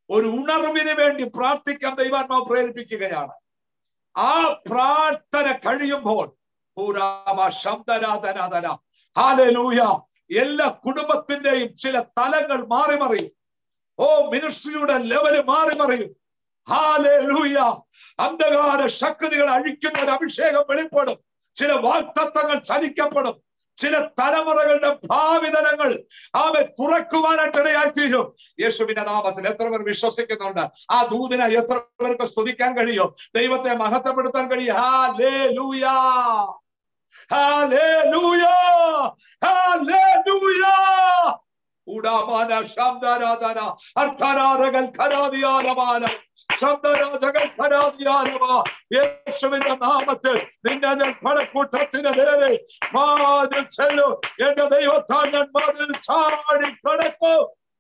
ഒരു ഉണർവിന് വേണ്ടി പ്രാർത്ഥിക്കാൻ ദൈവാത്മാവ് പ്രേരിപ്പിക്കുകയാണ് ആ പ്രാർത്ഥന കഴിയുമ്പോൾ പൂരാമ ശബ്ദരാധനാധന ഹാലൂയ എല്ലാ കുടുംബത്തിന്റെയും ചില തലങ്ങൾ മാറി മറിയും ഓ മിനിസ്ട്രിയുടെ ലെവല് മാറി മറിയും ഹാലൂയ അന്ധകാര ശക്തികൾ അഴിക്കുന്ന ഒരു അഭിഷേകം വെളിപ്പെടും ചില വാക്തത്വങ്ങൾ ചലിക്കപ്പെടും ചില തലമുറകളുടെ ഭാവി തലങ്ങൾ അവയെ തുറക്കുവാനായിട്ട് ഇടയായി തീരും യേശുവിന്റെ നാമത്തിൽ എത്ര പേർ വിശ്വസിക്കുന്നുണ്ട് ആ ദൂതിനെ എത്ര പേർക്ക് സ്തുതിക്കാൻ കഴിയും ദൈവത്തെ മഹത്വപ്പെടുത്താൻ കഴിയും ഹാ ലേ ലൂയാ ഹാലേലൂയ ഹാലേലൂയ ഉടാമാന ശബ്ദരാധന അർത്ഥരാധകൾ ഖരാദിയാലമാന ശബ്ദരാജകൾ ഖരാദിയാലമ യേശുവിന്റെ നാമത്തിൽ നിന്നെ ഞാൻ പടക്കൂട്ടത്തിന് നേരെ മാതിൽ ചെല്ലു എന്റെ ദൈവത്താൽ ഞാൻ മതിൽ ചാടി കിടക്കൂ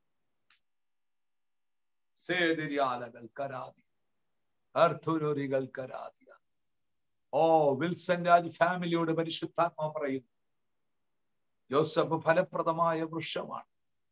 സേതിരിയാലകൾ കരാതി അർത്ഥുരൊരികൾ കരാതിയ ഓ വിൽസൺ രാജ് ഫാമിലിയോട് പരിശുദ്ധാത്മ പറയുന്നു യോസഫ് ഫലപ്രദമായ വൃക്ഷമാണ്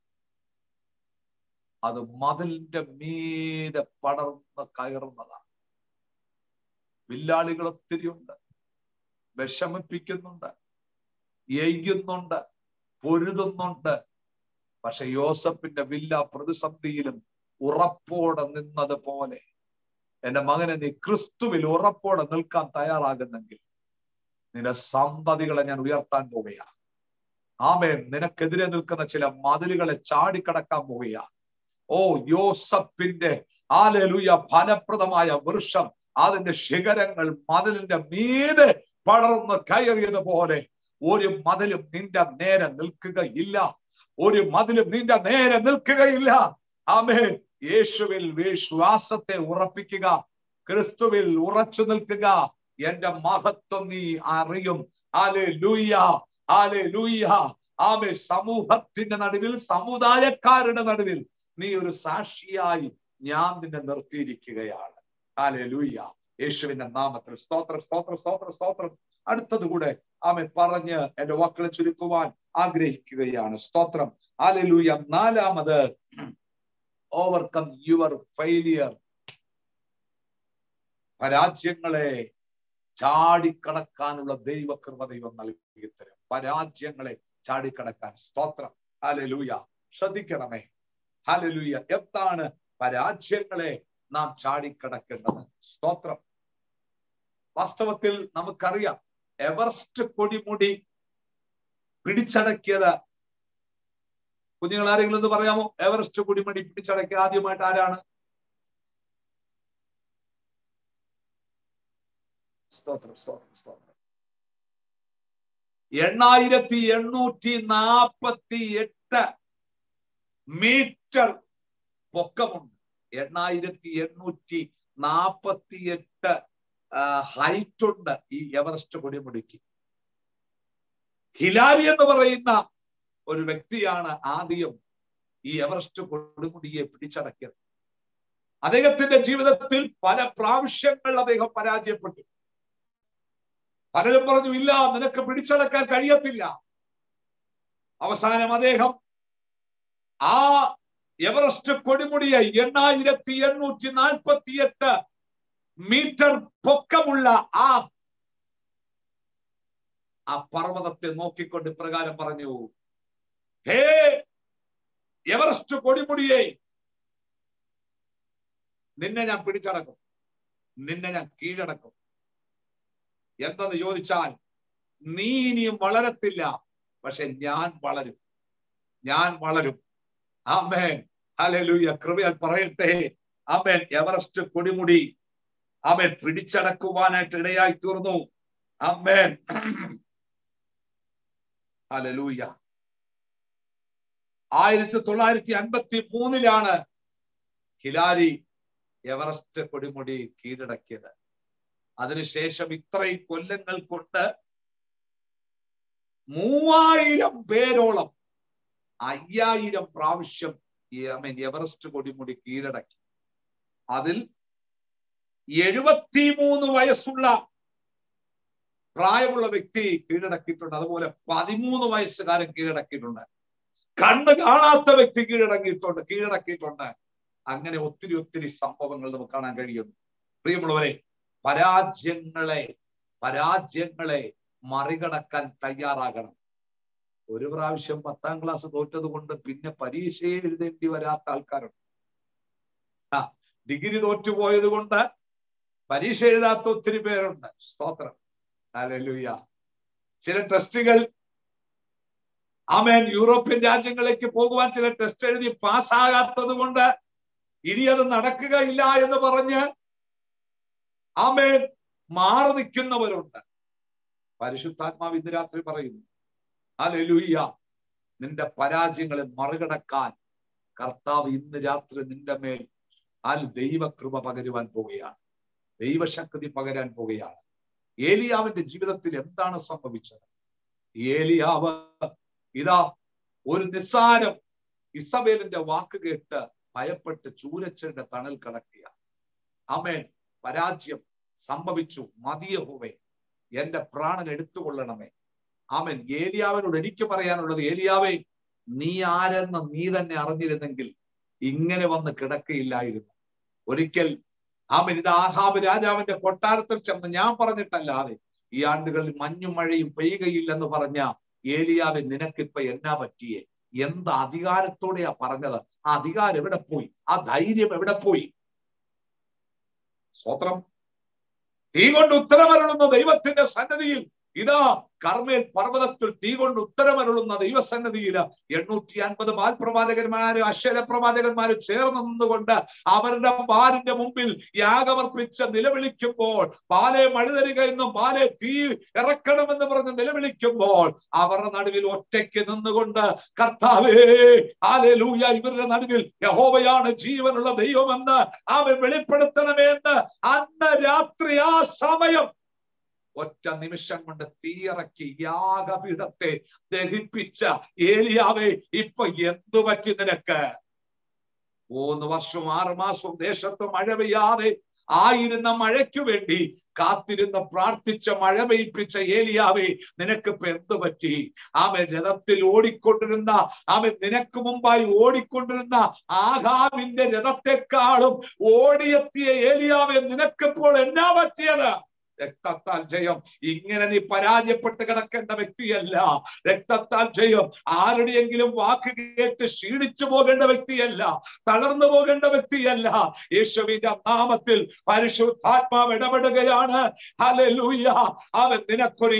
അത് മതിലിന്റെ മീതെ പടർന്ന് കയറുന്നതാണ് വില്ലാളികൾ ഒത്തിരിയുണ്ട് വിഷമിപ്പിക്കുന്നുണ്ട് എയ്യുന്നുണ്ട് പൊരുതുന്നുണ്ട് പക്ഷെ യോസഫിന്റെ വില്ല പ്രതിസന്ധിയിലും ഉറപ്പോടെ നിന്നത് പോലെ എന്റെ മകനെ നീ ക്രിസ്തുവിൽ ഉറപ്പോടെ നിൽക്കാൻ തയ്യാറാകുന്നെങ്കിൽ നിന്റെ സന്തതികളെ ഞാൻ ഉയർത്താൻ പോവുകയാ ആമേൻ നിനക്കെതിരെ നിൽക്കുന്ന ചില മതിലുകളെ ചാടിക്കടക്കാൻ പോവുകയാ ഓ യോസഫിന്റെ ആലലുയ ഫലപ്രദമായ വൃക്ഷം അതിന്റെ ശിഖരങ്ങൾ മതിലിന്റെ മീതെ പടർന്ന് കയറിയതുപോലെ ഒരു മതിലും നിന്റെ നേരെ നിൽക്കുകയില്ല ഒരു മതിലും നിന്റെ നേരെ നിൽക്കുകയില്ല ആമേൻ യേശുവിൽ വിശ്വാസത്തെ ഉറപ്പിക്കുക ക്രിസ്തുവിൽ ഉറച്ചു നിൽക്കുക എന്റെ മഹത്വം നീ അറിയും ആലെ ലൂയ ആലെ ലൂയ ആമെ സമൂഹത്തിന്റെ നടുവിൽ സമുദായക്കാരുടെ നടുവിൽ നീ ഒരു സാക്ഷിയായി ഞാൻ നിന്നെ നിർത്തിയിരിക്കുകയാണ് ആലെ ലൂയ യേശുവിന്റെ നാമത്തിൽ സ്തോത്രം സ്തോത്രം സ്തോത്രം സ്തോത്രം അടുത്തത് കൂടെ ആമെ പറഞ്ഞ് എന്റെ വാക്കുകളെ ചുരുക്കുവാൻ ആഗ്രഹിക്കുകയാണ് സ്തോത്രം ആലെ ലൂയ നാലാമത് ഓവർകം യുവർ ഫെയിലിയർ പരാജയങ്ങളെ ചാടിക്കടക്കാനുള്ള ദൈവകൃപ ദൈവം നൽകി തരും പരാജയങ്ങളെ ചാടിക്കടക്കാൻ സ്തോത്രം ഹാലലൂയ ശ്രദ്ധിക്കണമേ ഹാലലൂയ എന്താണ് പരാജയങ്ങളെ നാം ചാടിക്കടക്കേണ്ടത് സ്തോത്രം വാസ്തവത്തിൽ നമുക്കറിയാം എവറസ്റ്റ് കൊടിമുടി പിടിച്ചടക്കിയത് കുഞ്ഞുങ്ങൾ ആരെങ്കിലും ഒന്ന് പറയാമോ എവറസ്റ്റ് കുടിമണി പിടിച്ചടക്കിയ ആദ്യമായിട്ട് ആരാണ് സ്തോത്രം സ്തോത്രം സ്തോത്രം എണ്ണായിരത്തി എണ്ണൂറ്റി നാപ്പത്തി എട്ട് മീറ്റർ പൊക്കമുണ്ട് എണ്ണായിരത്തി എണ്ണൂറ്റി നാപ്പത്തി എട്ട് ഹൈറ്റ് ഉണ്ട് ഈ എവറസ്റ്റ് കൊടിമുടിക്ക് ഹിലാരി എന്ന് പറയുന്ന ഒരു വ്യക്തിയാണ് ആദ്യം ഈ എവറസ്റ്റ് കൊടുമുടിയെ പിടിച്ചടക്കിയത് അദ്ദേഹത്തിന്റെ ജീവിതത്തിൽ പല പ്രാവശ്യങ്ങൾ അദ്ദേഹം പരാജയപ്പെട്ടു പലരും പറഞ്ഞു ഇല്ല നിനക്ക് പിടിച്ചടക്കാൻ കഴിയത്തില്ല അവസാനം അദ്ദേഹം ആ എവറസ്റ്റ് കൊടിമുടിയെ എണ്ണായിരത്തി എണ്ണൂറ്റി നാൽപ്പത്തി എട്ട് മീറ്റർ പൊക്കമുള്ള ആ ആ പർവ്വതത്തെ നോക്കിക്കൊണ്ട് ഇപ്രകാരം പറഞ്ഞു ഹേ എവറസ്റ്റ് കൊടിമുടിയെ നിന്നെ ഞാൻ പിടിച്ചടക്കും നിന്നെ ഞാൻ കീഴടക്കും എന്തെന്ന് ചോദിച്ചാൽ നീ ഇനിയും വളരത്തില്ല പക്ഷെ ഞാൻ വളരും ഞാൻ വളരും ആമേൻ ഹല്ലേലൂയ കൃപയാൽ പറയട്ടെ ആമേൻ എവറസ്റ്റ് കൊടിമുടി ആമേൻ പിടിച്ചടക്കുവാനായിട്ട് ഇടയായി തീർന്നു ആമേൻ ഹല്ലേലൂയ ആയിരത്തി തൊള്ളായിരത്തി അൻപത്തി മൂന്നിലാണ് ഹിലാരി എവറസ്റ്റ് കൊടിമുടി കീഴടക്കിയത് അതിനുശേഷം ഇത്രയും കൊല്ലങ്ങൾ കൊണ്ട് മൂവായിരം പേരോളം അയ്യായിരം പ്രാവശ്യം മീൻ എവറസ്റ്റ് കൊടിമുടി കീഴടക്കി അതിൽ എഴുപത്തിമൂന്ന് വയസ്സുള്ള പ്രായമുള്ള വ്യക്തി കീഴടക്കിയിട്ടുണ്ട് അതുപോലെ പതിമൂന്ന് വയസ്സുകാരൻ കീഴടക്കിയിട്ടുണ്ട് കണ്ണ് കാണാത്ത വ്യക്തി കീഴടങ്ങിയിട്ടുണ്ട് കീഴടക്കിയിട്ടുണ്ട് അങ്ങനെ ഒത്തിരി ഒത്തിരി സംഭവങ്ങൾ നമുക്ക് കാണാൻ കഴിയുന്നു പ്രിയമുള്ളവരെ പരാജയങ്ങളെ പരാജയങ്ങളെ മറികടക്കാൻ തയ്യാറാകണം ഒരു പ്രാവശ്യം പത്താം ക്ലാസ് തോറ്റത് കൊണ്ട് പിന്നെ പരീക്ഷ എഴുതേണ്ടി വരാത്ത ആൾക്കാരുണ്ട് ആ ഡിഗ്രി തോറ്റുപോയത് കൊണ്ട് പരീക്ഷ എഴുതാത്ത ഒത്തിരി പേരുണ്ട് സ്തോത്രം ഹല്ലേലൂയ ചില ടെസ്റ്റുകൾ ആമേൻ യൂറോപ്യൻ രാജ്യങ്ങളിലേക്ക് പോകുവാൻ ചില ടെസ്റ്റ് എഴുതി പാസ്സാകാത്തത് കൊണ്ട് ഇനി അത് നടക്കുകയില്ല എന്ന് പറഞ്ഞ് ആമേൻ മാറി നിൽക്കുന്നവരുണ്ട് പരിശുദ്ധാത്മാവ് ഇന്ന് രാത്രി പറയുന്നു ഹല്ലേലൂയ നിന്റെ പരാജയങ്ങളെ മറികടക്കാൻ കർത്താവ് ഇന്ന് രാത്രി നിന്റെ മേൽ ആൽ ദൈവകൃപ പകരുവാൻ പോവുകയാണ് ദൈവശക്തി പകരാൻ പോവുകയാണ് ഏലിയാവിന്റെ ജീവിതത്തിൽ എന്താണ് സംഭവിച്ചത് ഏലിയാവ് ഇതാ ഒരു നിസ്സാരം ഇസബേലിന്റെ വാക്ക് കേട്ട് ഭയപ്പെട്ട് ചൂരച്ചന്റെ തണൽ കിടക്കുക അമേൻ പരാജയം സംഭവിച്ചു മതിയഹുവേ എന്റെ പ്രാണൻ എടുത്തുകൊള്ളണമേ ആമൻ ഏലിയാവിനോട് എനിക്ക് പറയാനുള്ളത് ഏലിയാവേ നീ ആരെന്ന് നീ തന്നെ അറിഞ്ഞിരുന്നെങ്കിൽ ഇങ്ങനെ വന്ന് കിടക്കയില്ലായിരുന്നു ഒരിക്കൽ ആമൻ ഇത് ആഹാബ് രാജാവിന്റെ കൊട്ടാരത്തിൽ ചെന്ന് ഞാൻ പറഞ്ഞിട്ടല്ലാതെ ഈ ആണ്ടുകളിൽ മഞ്ഞും മഴയും പെയ്യുകയില്ലെന്ന് പറഞ്ഞ ഏലിയാവെ നിനക്കിപ്പ എന്നാ പറ്റിയേ എന്ത് അധികാരത്തോടെയാ പറഞ്ഞത് ആ അധികാരം എവിടെ പോയി ആ ധൈര്യം എവിടെ പോയി സ്വത്രം തീ കൊണ്ട് ഉത്തരമരുളുന്ന ദൈവത്തിന്റെ സന്നദ്ധിയിൽ ഇതാ കർമ്മേൽ പർവ്വതത്തിൽ തീ കൊണ്ട് ഉത്തരമരുളുന്ന ദൈവസന്നദ്ധിയിൽ എണ്ണൂറ്റി അൻപത് ബാൽപ്രവാചകന്മാരും അക്ഷര പ്രവാചകന്മാരും ചേർന്ന് നിന്നുകൊണ്ട് അവരുടെ ബാലിന്റെ മുമ്പിൽ യാഗമർപ്പിച്ച് നിലവിളിക്കുമ്പോൾ ബാലെ മഴ തരിക എന്നും ബാലെ തീ ഇറക്കണമെന്ന് പറഞ്ഞ് നിലവിളിക്കുമ്പോൾ അവരുടെ നടുവിൽ ഒറ്റയ്ക്ക് നിന്നുകൊണ്ട് കർത്താവേ ആലേ ലൂയ ഇവരുടെ നടുവിൽ യഹോവയാണ് ജീവനുള്ള ദൈവമെന്ന് അവൻ വെളിപ്പെടുത്തണമേ എന്ന് അന്ന് രാത്രി ആ സമയം ഒറ്റ നിമിഷം കൊണ്ട് തീയിറക്കി യാഗപീഠത്തെ ദഹിപ്പിച്ച ഏലിയാവേ ഇപ്പൊ എന്തു പറ്റി നിനക്ക് മൂന്ന് വർഷവും ആറ് മാസവും ദേശത്ത് മഴ പെയ്യാതെ ആയിരുന്ന മഴയ്ക്കു വേണ്ടി കാത്തിരുന്ന് പ്രാർത്ഥിച്ച മഴ പെയ്പ്പിച്ച ഏലിയാവേ നിനക്കിപ്പോ എന്തു പറ്റി ആമൻ രഥത്തിൽ ഓടിക്കൊണ്ടിരുന്ന ആമൻ നിനക്ക് മുമ്പായി ഓടിക്കൊണ്ടിരുന്ന ആഹാബിന്റെ രഥത്തെക്കാളും ഓടിയെത്തിയ ഏലിയാവെ നിനക്കിപ്പോൾ എന്നാ പറ്റിയത് രക്തത്താൽ ജയം ഇങ്ങനെ നീ പരാജയപ്പെട്ട് കിടക്കേണ്ട വ്യക്തിയല്ല രക്തത്താൽ ജയം ആരുടെയെങ്കിലും വാക്ക് കേട്ട് ക്ഷീണിച്ചു പോകേണ്ട വ്യക്തിയല്ല തളർന്നു പോകേണ്ട വ്യക്തിയല്ല യേശുവിന്റെ നാമത്തിൽ പരിശുദ്ധാത്മാവ് ഇടപെടുകയാണ് ഹല്ലേലൂയ അവൻ നിനക്കൊരു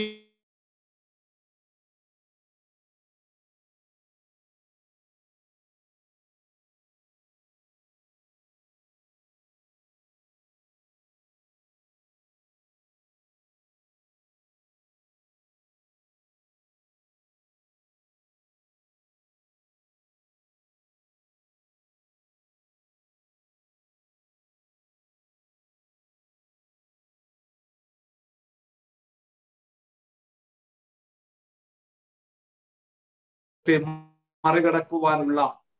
മറികടക്കുവാനുള്ള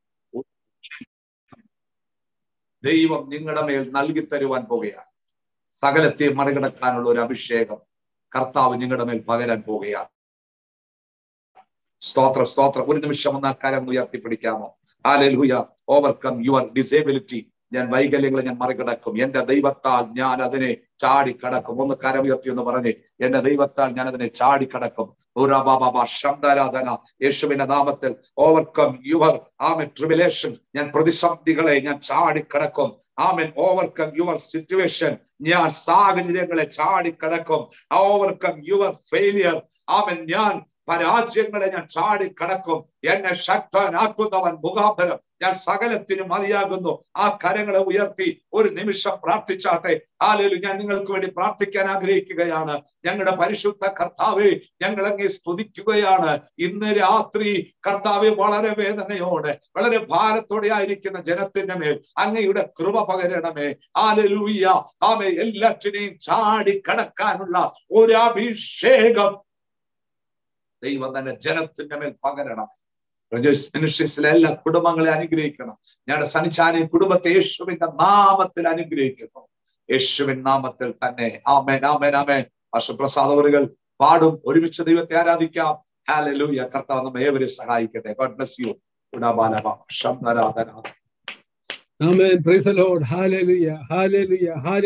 ദൈവം നിങ്ങളുടെ മേൽ നൽകി തരുവാൻ പോകുകയാണ് സകലത്തെ മറികടക്കാനുള്ള ഒരു അഭിഷേകം കർത്താവ് നിങ്ങളുടെ മേൽ പകരാൻ പോവുകയാണ് സ്തോത്ര സ്തോത്ര ഒരു നിമിഷം ഒന്ന് അക്കാരം ഉയർത്തിപ്പിടിക്കാമോ ഹാലൂയ ഓവർകം യുവർ ഡിസേബിലിറ്റി ഞാൻ വൈകല്യങ്ങളെ ഞാൻ മറികടക്കും എന്റെ ദൈവത്താൽ ഞാൻ അതിനെ ചാടിക്കടക്കും ഒന്ന് കരമുയർത്തി എന്ന് പറഞ്ഞ് എന്റെ ദൈവത്താൽ ഞാൻ അതിനെ ചാടിക്കടക്കും ശബ്ദാരാധന യേശുവിന്റെ നാമത്തിൽ ഓവർകം യുവർ ആമൻ ട്രിബുലേഷൻ ഞാൻ പ്രതിസന്ധികളെ ഞാൻ ചാടിക്കടക്കും ആമൻ ഓവർകം യുവർ സിറ്റുവേഷൻ ഞാൻ സാഹചര്യങ്ങളെ ചാടിക്കടക്കും ഓവർകം യുവർ ഫെയിലിയർ ആമൻ ഞാൻ പരാജയങ്ങളെ ഞാൻ ചാടിക്കടക്കും എന്നെ ശക്തനാക്കുന്നവൻ മുഖാന്തരം ഞാൻ സകലത്തിനും മതിയാകുന്നു ആ കരങ്ങളെ ഉയർത്തി ഒരു നിമിഷം പ്രാർത്ഥിച്ചാട്ടെ ആലേലും ഞാൻ നിങ്ങൾക്ക് വേണ്ടി പ്രാർത്ഥിക്കാൻ ആഗ്രഹിക്കുകയാണ് ഞങ്ങളുടെ പരിശുദ്ധ കർത്താവെ ഞങ്ങൾ അങ്ങേ സ്തുതിക്കുകയാണ് ഇന്ന് രാത്രി കർത്താവെ വളരെ വേദനയോടെ വളരെ ഭാരത്തോടെ ആയിരിക്കുന്ന ജനത്തിന്റെ മേൽ അങ്ങയുടെ കൃപ പകരണമേ ആലലൂയ ആമെ എല്ലാറ്റിനെയും ചാടിക്കടക്കാനുള്ള ഒരു അഭിഷേകം ദൈവം തന്നെ ജനത്തിന്റെ മേൽ പകരണം മിനിസ്ട്രീസിലെ എല്ലാ കുടുംബങ്ങളെ അനുഗ്രഹിക്കണം ഞങ്ങളുടെ സനിച്ചാനെ കുടുംബത്തെ യേശുവിന്റെ നാമത്തിൽ അനുഗ്രഹിക്കുന്നു യേശുവിൻ നാമത്തിൽ തന്നെ ആമേൻ ആമേൻ ആമേൻ അശുപ്രസാദവറുകൾ പാടും ഒരുമിച്ച് ദൈവത്തെ ആരാധിക്കാം ഹാലലൂയ കർത്താവ് നമ്മെ ഏവരെ സഹായിക്കട്ടെ ഗോഡ് ബ്ലസ് യു ഉടാബാലബ ശബ്ദരാധന Amen. Praise the Lord. Hallelujah. Hallelujah. Hallelujah.